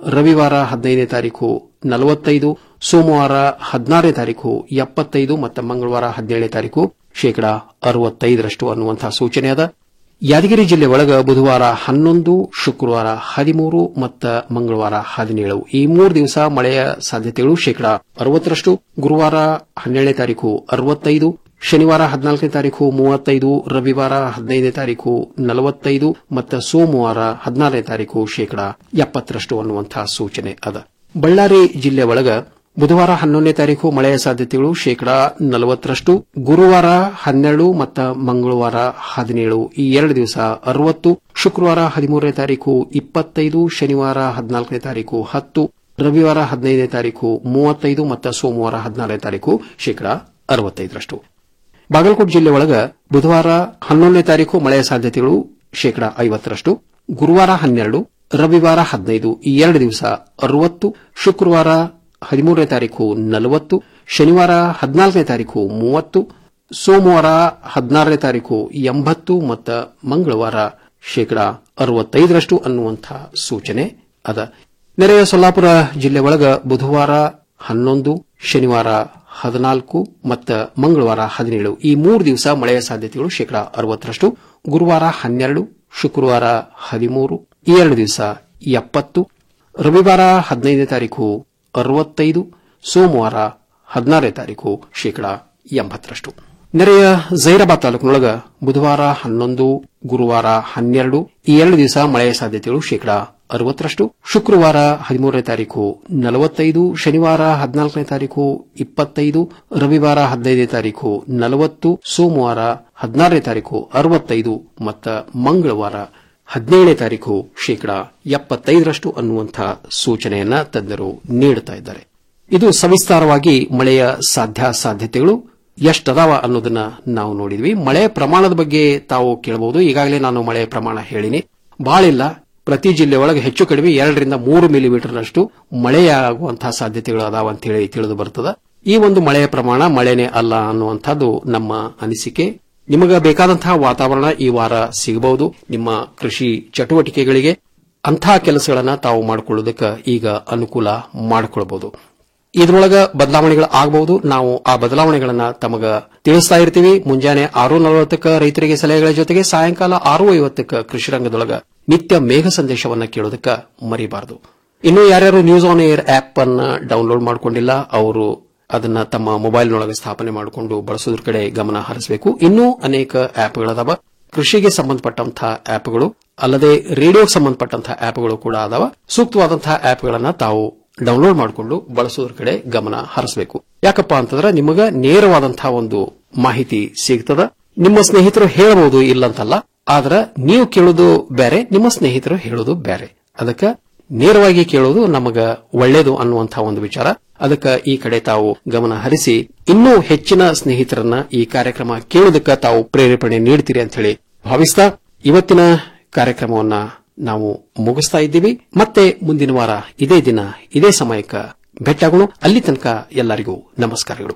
ರವಿವಾರ ಹದಿನೈದನೇ ತಾರೀಕು ನಲವತ್ತೈದು ಸೋಮವಾರ ಹದಿನಾರನೇ ತಾರೀಕು ಎಪ್ಪತ್ತೈದು ಮತ್ತು ಮಂಗಳವಾರ ಹದಿನೇಳನೇ ತಾರೀಕು ಶೇಕಡಾ ಅರವತ್ತೈದರಷ್ಟು ಅನ್ನುವಂತಹ ಸೂಚನೆ ಅದ ಯಾದಗಿರಿ ಜಿಲ್ಲೆ ಒಳಗ ಬುಧವಾರ ಹನ್ನೊಂದು ಶುಕ್ರವಾರ ಹದಿಮೂರು ಮತ್ತು ಮಂಗಳವಾರ ಹದಿನೇಳು ಈ ಮೂರು ದಿವಸ ಮಳೆಯ ಸಾಧ್ಯತೆಗಳು ಶೇಕಡಾ ಅರವತ್ತರಷ್ಟು ಗುರುವಾರ ಹನ್ನೆರಡನೇ ತಾರೀಕು ಅರವತ್ತೈದು ಶನಿವಾರ ಹದಿನಾಲ್ಕನೇ ತಾರೀಕು ಮೂವತ್ತೈದು ರವಿವಾರ ಹದಿನೈದನೇ ತಾರೀಕು ನಲವತ್ತೈದು ಮತ್ತು ಸೋಮವಾರ ಹದಿನಾರನೇ ತಾರೀಕು ಶೇಕಡಾ ಎಪ್ಪತ್ತರಷ್ಟು ಅನ್ನುವಂತಹ ಸೂಚನೆ ಅದ ಬಳ್ಳಾರಿ ಜಿಲ್ಲೆ ಒಳಗ ಬುಧವಾರ ಹನ್ನೊಂದನೇ ತಾರೀಕು ಮಳೆಯ ಸಾಧ್ಯತೆಗಳು ಶೇಕಡಾ ನಲವತ್ತರಷ್ಟು ಗುರುವಾರ ಹನ್ನೆರಡು ಮತ್ತು ಮಂಗಳವಾರ ಹದಿನೇಳು ಈ ಎರಡು ದಿವಸ ಅರವತ್ತು ಶುಕ್ರವಾರ ಹದಿಮೂರನೇ ತಾರೀಕು ಇಪ್ಪತ್ತೈದು ಶನಿವಾರ ಹದಿನಾಲ್ಕನೇ ತಾರೀಕು ಹತ್ತು ರವಿವಾರ ಹದಿನೈದನೇ ತಾರೀಕು ಮೂವತ್ತೈದು ಮತ್ತು ಸೋಮವಾರ ಹದಿನಾರನೇ ತಾರೀಕು ಶೇಕಡಾ ಅರವತ್ತೈದರಷ್ಟು ಬಾಗಲಕೋಟೆ ಜಿಲ್ಲೆ ಒಳಗ ಬುಧವಾರ ಹನ್ನೊಂದನೇ ತಾರೀಕು ಮಳೆಯ ಸಾಧ್ಯತೆಗಳು ಶೇಕಡಾ ಐವತ್ತರಷ್ಟು ಗುರುವಾರ ಹನ್ನೆರಡು ರವಿವಾರ ಹದಿನೈದು ಈ ಎರಡು ದಿವಸ ಅರವತ್ತು ಶುಕ್ರವಾರ ಹದಿಮೂರನೇ ತಾರೀಕು ನಲವತ್ತು ಶನಿವಾರ ಹದಿನಾಲ್ಕನೇ ತಾರೀಕು ಮೂವತ್ತು ಸೋಮವಾರ ಹದಿನಾರನೇ ತಾರೀಕು ಎಂಬತ್ತು ಮತ್ತು ಮಂಗಳವಾರ ಶೇಕಡಾ ಅರವತ್ತೈದರಷ್ಟು ಅನ್ನುವಂತಹ ಸೂಚನೆ ಅದ ನೆರೆಯ ಸೊಲ್ಲಾಪುರ ಜಿಲ್ಲೆ ಒಳಗ ಬುಧವಾರ ಹನ್ನೊಂದು ಶನಿವಾರ ಹದಿನಾಲ್ಕು ಮತ್ತು ಮಂಗಳವಾರ ಹದಿನೇಳು ಈ ಮೂರು ದಿವಸ ಮಳೆಯ ಸಾಧ್ಯತೆಗಳು ಶೇಕಡಾ ಅರವತ್ತರಷ್ಟು ಗುರುವಾರ ಹನ್ನೆರಡು ಶುಕ್ರವಾರ ಹದಿಮೂರು ಈ ಎರಡು ದಿವಸ ಎಪ್ಪತ್ತು ರವಿವಾರ ಹದಿನೈದನೇ ತಾರೀಕು ಅರವತ್ತೈದು ಸೋಮವಾರ ಹದಿನಾರನೇ ತಾರೀಕು ಶೇಕಡಾ ಎಂಬತ್ತರಷ್ಟು ನೆರೆಯ ಜೈರಾಬಾದ್ ತಾಲೂಕಿನೊಳಗ ಬುಧವಾರ ಹನ್ನೊಂದು ಗುರುವಾರ ಹನ್ನೆರಡು ಈ ಎರಡು ದಿವಸ ಮಳೆಯ ಸಾಧ್ಯತೆಗಳು ಶೇಕಡಾ ಅರವತ್ತರಷ್ಟು ಶುಕ್ರವಾರ ಹದಿಮೂರನೇ ತಾರೀಕು ನಲವತ್ತೈದು ಶನಿವಾರ ಹದಿನಾಲ್ಕನೇ ತಾರೀಕು ಇಪ್ಪತ್ತೈದು ರವಿವಾರ ಹದಿನೈದನೇ ತಾರೀಕು ನಲವತ್ತು ಸೋಮವಾರ ಹದಿನಾರನೇ ತಾರೀಕು ಅರವತ್ತೈದು ಮತ್ತು ಮಂಗಳವಾರ ಹದಿನೇಳನೇ ತಾರೀಕು ಶೇಕಡಾ ಎಪ್ಪತ್ತೈದರಷ್ಟು ಅನ್ನುವಂತಹ ಸೂಚನೆಯನ್ನ ತಜ್ಞರು ನೀಡುತ್ತಾ ಇದ್ದಾರೆ ಇದು ಸವಿಸ್ತಾರವಾಗಿ ಮಳೆಯ ಸಾಧ್ಯಾಸಾಧ್ಯತೆಗಳು ಎಷ್ಟದಾವ ಅನ್ನೋದನ್ನ ನಾವು ನೋಡಿದ್ವಿ ಮಳೆ ಪ್ರಮಾಣದ ಬಗ್ಗೆ ತಾವು ಕೇಳಬಹುದು ಈಗಾಗಲೇ ನಾನು ಮಳೆಯ ಪ್ರಮಾಣ ಹೇಳಿನಿ ಬಾಳಿಲ್ಲ ಪ್ರತಿ ಜಿಲ್ಲೆ ಒಳಗೆ ಹೆಚ್ಚು ಕಡಿಮೆ ಎರಡರಿಂದ ಮೂರು ಮಿಲಿಮೀಟರ್ನಷ್ಟು ಮಳೆಯಾಗುವಂತಹ ಸಾಧ್ಯತೆಗಳು ಅದಾವ ಅಂತ ಹೇಳಿ ತಿಳಿದು ಬರ್ತದೆ ಈ ಒಂದು ಮಳೆಯ ಪ್ರಮಾಣ ಮಳೆನೇ ಅಲ್ಲ ಅನ್ನುವಂಥದ್ದು ನಮ್ಮ ಅನಿಸಿಕೆ ನಿಮಗೆ ಬೇಕಾದಂತಹ ವಾತಾವರಣ ಈ ವಾರ ಸಿಗಬಹುದು ನಿಮ್ಮ ಕೃಷಿ ಚಟುವಟಿಕೆಗಳಿಗೆ ಅಂತಹ ಕೆಲಸಗಳನ್ನ ತಾವು ಮಾಡಿಕೊಳ್ಳೋದಕ್ಕೆ ಈಗ ಅನುಕೂಲ ಮಾಡಿಕೊಳ್ಬಹುದು ಇದರೊಳಗ ಬದಲಾವಣೆಗಳು ಆಗಬಹುದು ನಾವು ಆ ಬದಲಾವಣೆಗಳನ್ನ ತಮಗ ತಿಳಿಸ್ತಾ ಇರ್ತೀವಿ ಮುಂಜಾನೆ ಆರು ನಲವತ್ತಕ್ಕ ರೈತರಿಗೆ ಸಲಹೆಗಳ ಜೊತೆಗೆ ಸಾಯಂಕಾಲ ಆರು ಐವತ್ತಕ್ಕ ಕೃಷಿ ರಂಗದೊಳಗ ನಿತ್ಯ ಮೇಘ ಸಂದೇಶವನ್ನ ಕೇಳೋದಕ್ಕ ಮರಿಬಾರದು ಇನ್ನು ಯಾರ್ಯಾರು ನ್ಯೂಸ್ ಆನ್ ಏರ್ ಆಪ್ ಅನ್ನ ಡೌನ್ಲೋಡ್ ಮಾಡಿಕೊಂಡಿಲ್ಲ ಅವರು ಅದನ್ನ ತಮ್ಮ ಮೊಬೈಲ್ನೊಳಗೆ ಸ್ಥಾಪನೆ ಮಾಡಿಕೊಂಡು ಬಳಸೋದ್ರ ಕಡೆ ಗಮನ ಹರಿಸಬೇಕು ಇನ್ನೂ ಅನೇಕ ಆಪ್ಗಳದಾವ ಕೃಷಿಗೆ ಸಂಬಂಧಪಟ್ಟಂತಹ ಆಪ್ಗಳು ಅಲ್ಲದೆ ರೇಡಿಯೋಗೆ ಸಂಬಂಧಪಟ್ಟಂತಹ ಆಪ್ಗಳು ಕೂಡ ಅದಾವ ಸೂಕ್ತವಾದಂತಹ ಆಪ್ಗಳನ್ನ ತಾವು ಡೌನ್ಲೋಡ್ ಮಾಡಿಕೊಂಡು ಬಳಸೋದ್ರ ಕಡೆ ಗಮನ ಹರಿಸಬೇಕು ಯಾಕಪ್ಪ ಅಂತಂದ್ರೆ ನಿಮಗ ನೇರವಾದಂತಹ ಒಂದು ಮಾಹಿತಿ ಸಿಗ್ತದ ನಿಮ್ಮ ಸ್ನೇಹಿತರು ಹೇಳಬಹುದು ಇಲ್ಲಂತಲ್ಲ ಆದ್ರ ನೀವು ಕೇಳೋದು ಬೇರೆ ನಿಮ್ಮ ಸ್ನೇಹಿತರು ಹೇಳೋದು ಬೇರೆ ಅದಕ್ಕೆ ನೇರವಾಗಿ ಕೇಳೋದು ನಮಗ ಒಳ್ಳೇದು ಅನ್ನುವಂತಹ ಒಂದು ವಿಚಾರ ಅದಕ್ಕೆ ಈ ಕಡೆ ತಾವು ಗಮನ ಹರಿಸಿ ಇನ್ನೂ ಹೆಚ್ಚಿನ ಸ್ನೇಹಿತರನ್ನ ಈ ಕಾರ್ಯಕ್ರಮ ಕೇಳೋದಕ್ಕೆ ತಾವು ಪ್ರೇರೇಪಣೆ ನೀಡ್ತೀರಿ ಅಂತ ಹೇಳಿ ಭಾವಿಸ್ತಾ ಇವತ್ತಿನ ಕಾರ್ಯಕ್ರಮವನ್ನ ನಾವು ಮುಗಿಸ್ತಾ ಇದ್ದೀವಿ ಮತ್ತೆ ಮುಂದಿನ ವಾರ ಇದೇ ದಿನ ಇದೇ ಸಮಯಕ್ಕೆ ಭೇಟಿಯಾಗೋಣ ಅಲ್ಲಿ ತನಕ ಎಲ್ಲರಿಗೂ ನಮಸ್ಕಾರಗಳು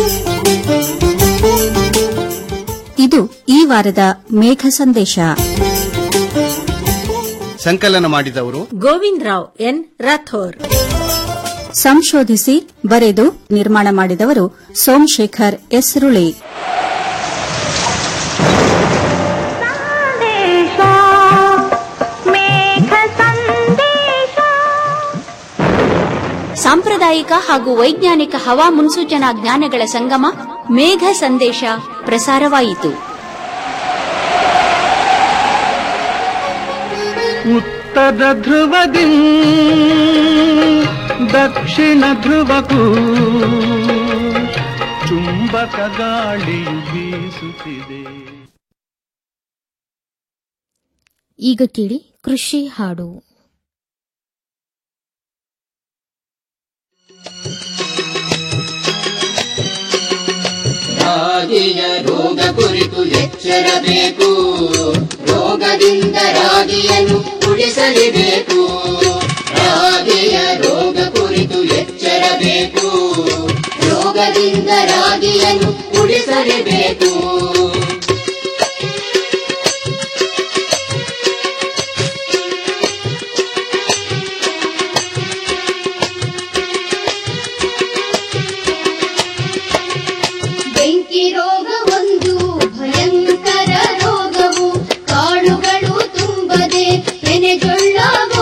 ಇದು ಈ ವಾರದ ಮೇಘ ಸಂದೇಶ ಸಂಕಲನ ಮಾಡಿದವರು ಗೋವಿಂದ್ ರಾವ್ ಎನ್ ರಾಥೋರ್ ಸಂಶೋಧಿಸಿ ಬರೆದು ನಿರ್ಮಾಣ ಮಾಡಿದವರು ಸೋಮಶೇಖರ್ ಎಸ್ ರುಳಿ ಸಾಂಪ್ರದಾಯಿಕ ಹಾಗೂ ವೈಜ್ಞಾನಿಕ ಹವಾ ಮುನ್ಸೂಚನಾ ಜ್ಞಾನಗಳ ಸಂಗಮ ಮೇಘ ಸಂದೇಶ ಪ್ರಸಾರವಾಯಿತು ಉತ್ತರ ಧ್ರುವದಿ ದಕ್ಷಿಣ ಧ್ರುವಕ್ಕೂ ಚುಂಬಕ ಗಾಳಿಯು ಬೀಸುತ್ತಿದೆ ಈಗ ಕೇಳಿ ಕೃಷಿ ಹಾಡು ರಾಗಿಯ ರೋಗ ಕುರಿತು ಎಚ್ಚರಬೇಕು ರೋಗದಿಂದ ರಾಗಿಯನ್ನು ಉಳಿಸಲೇಬೇಕು ರಾಗಿಯ ರೋಗ ಕುರಿತು ಎಚ್ಚರಬೇಕು ರೋಗದಿಂದ ರಾಗಿಯನ್ನು ಉಳಿಸಲೇಬೇಕು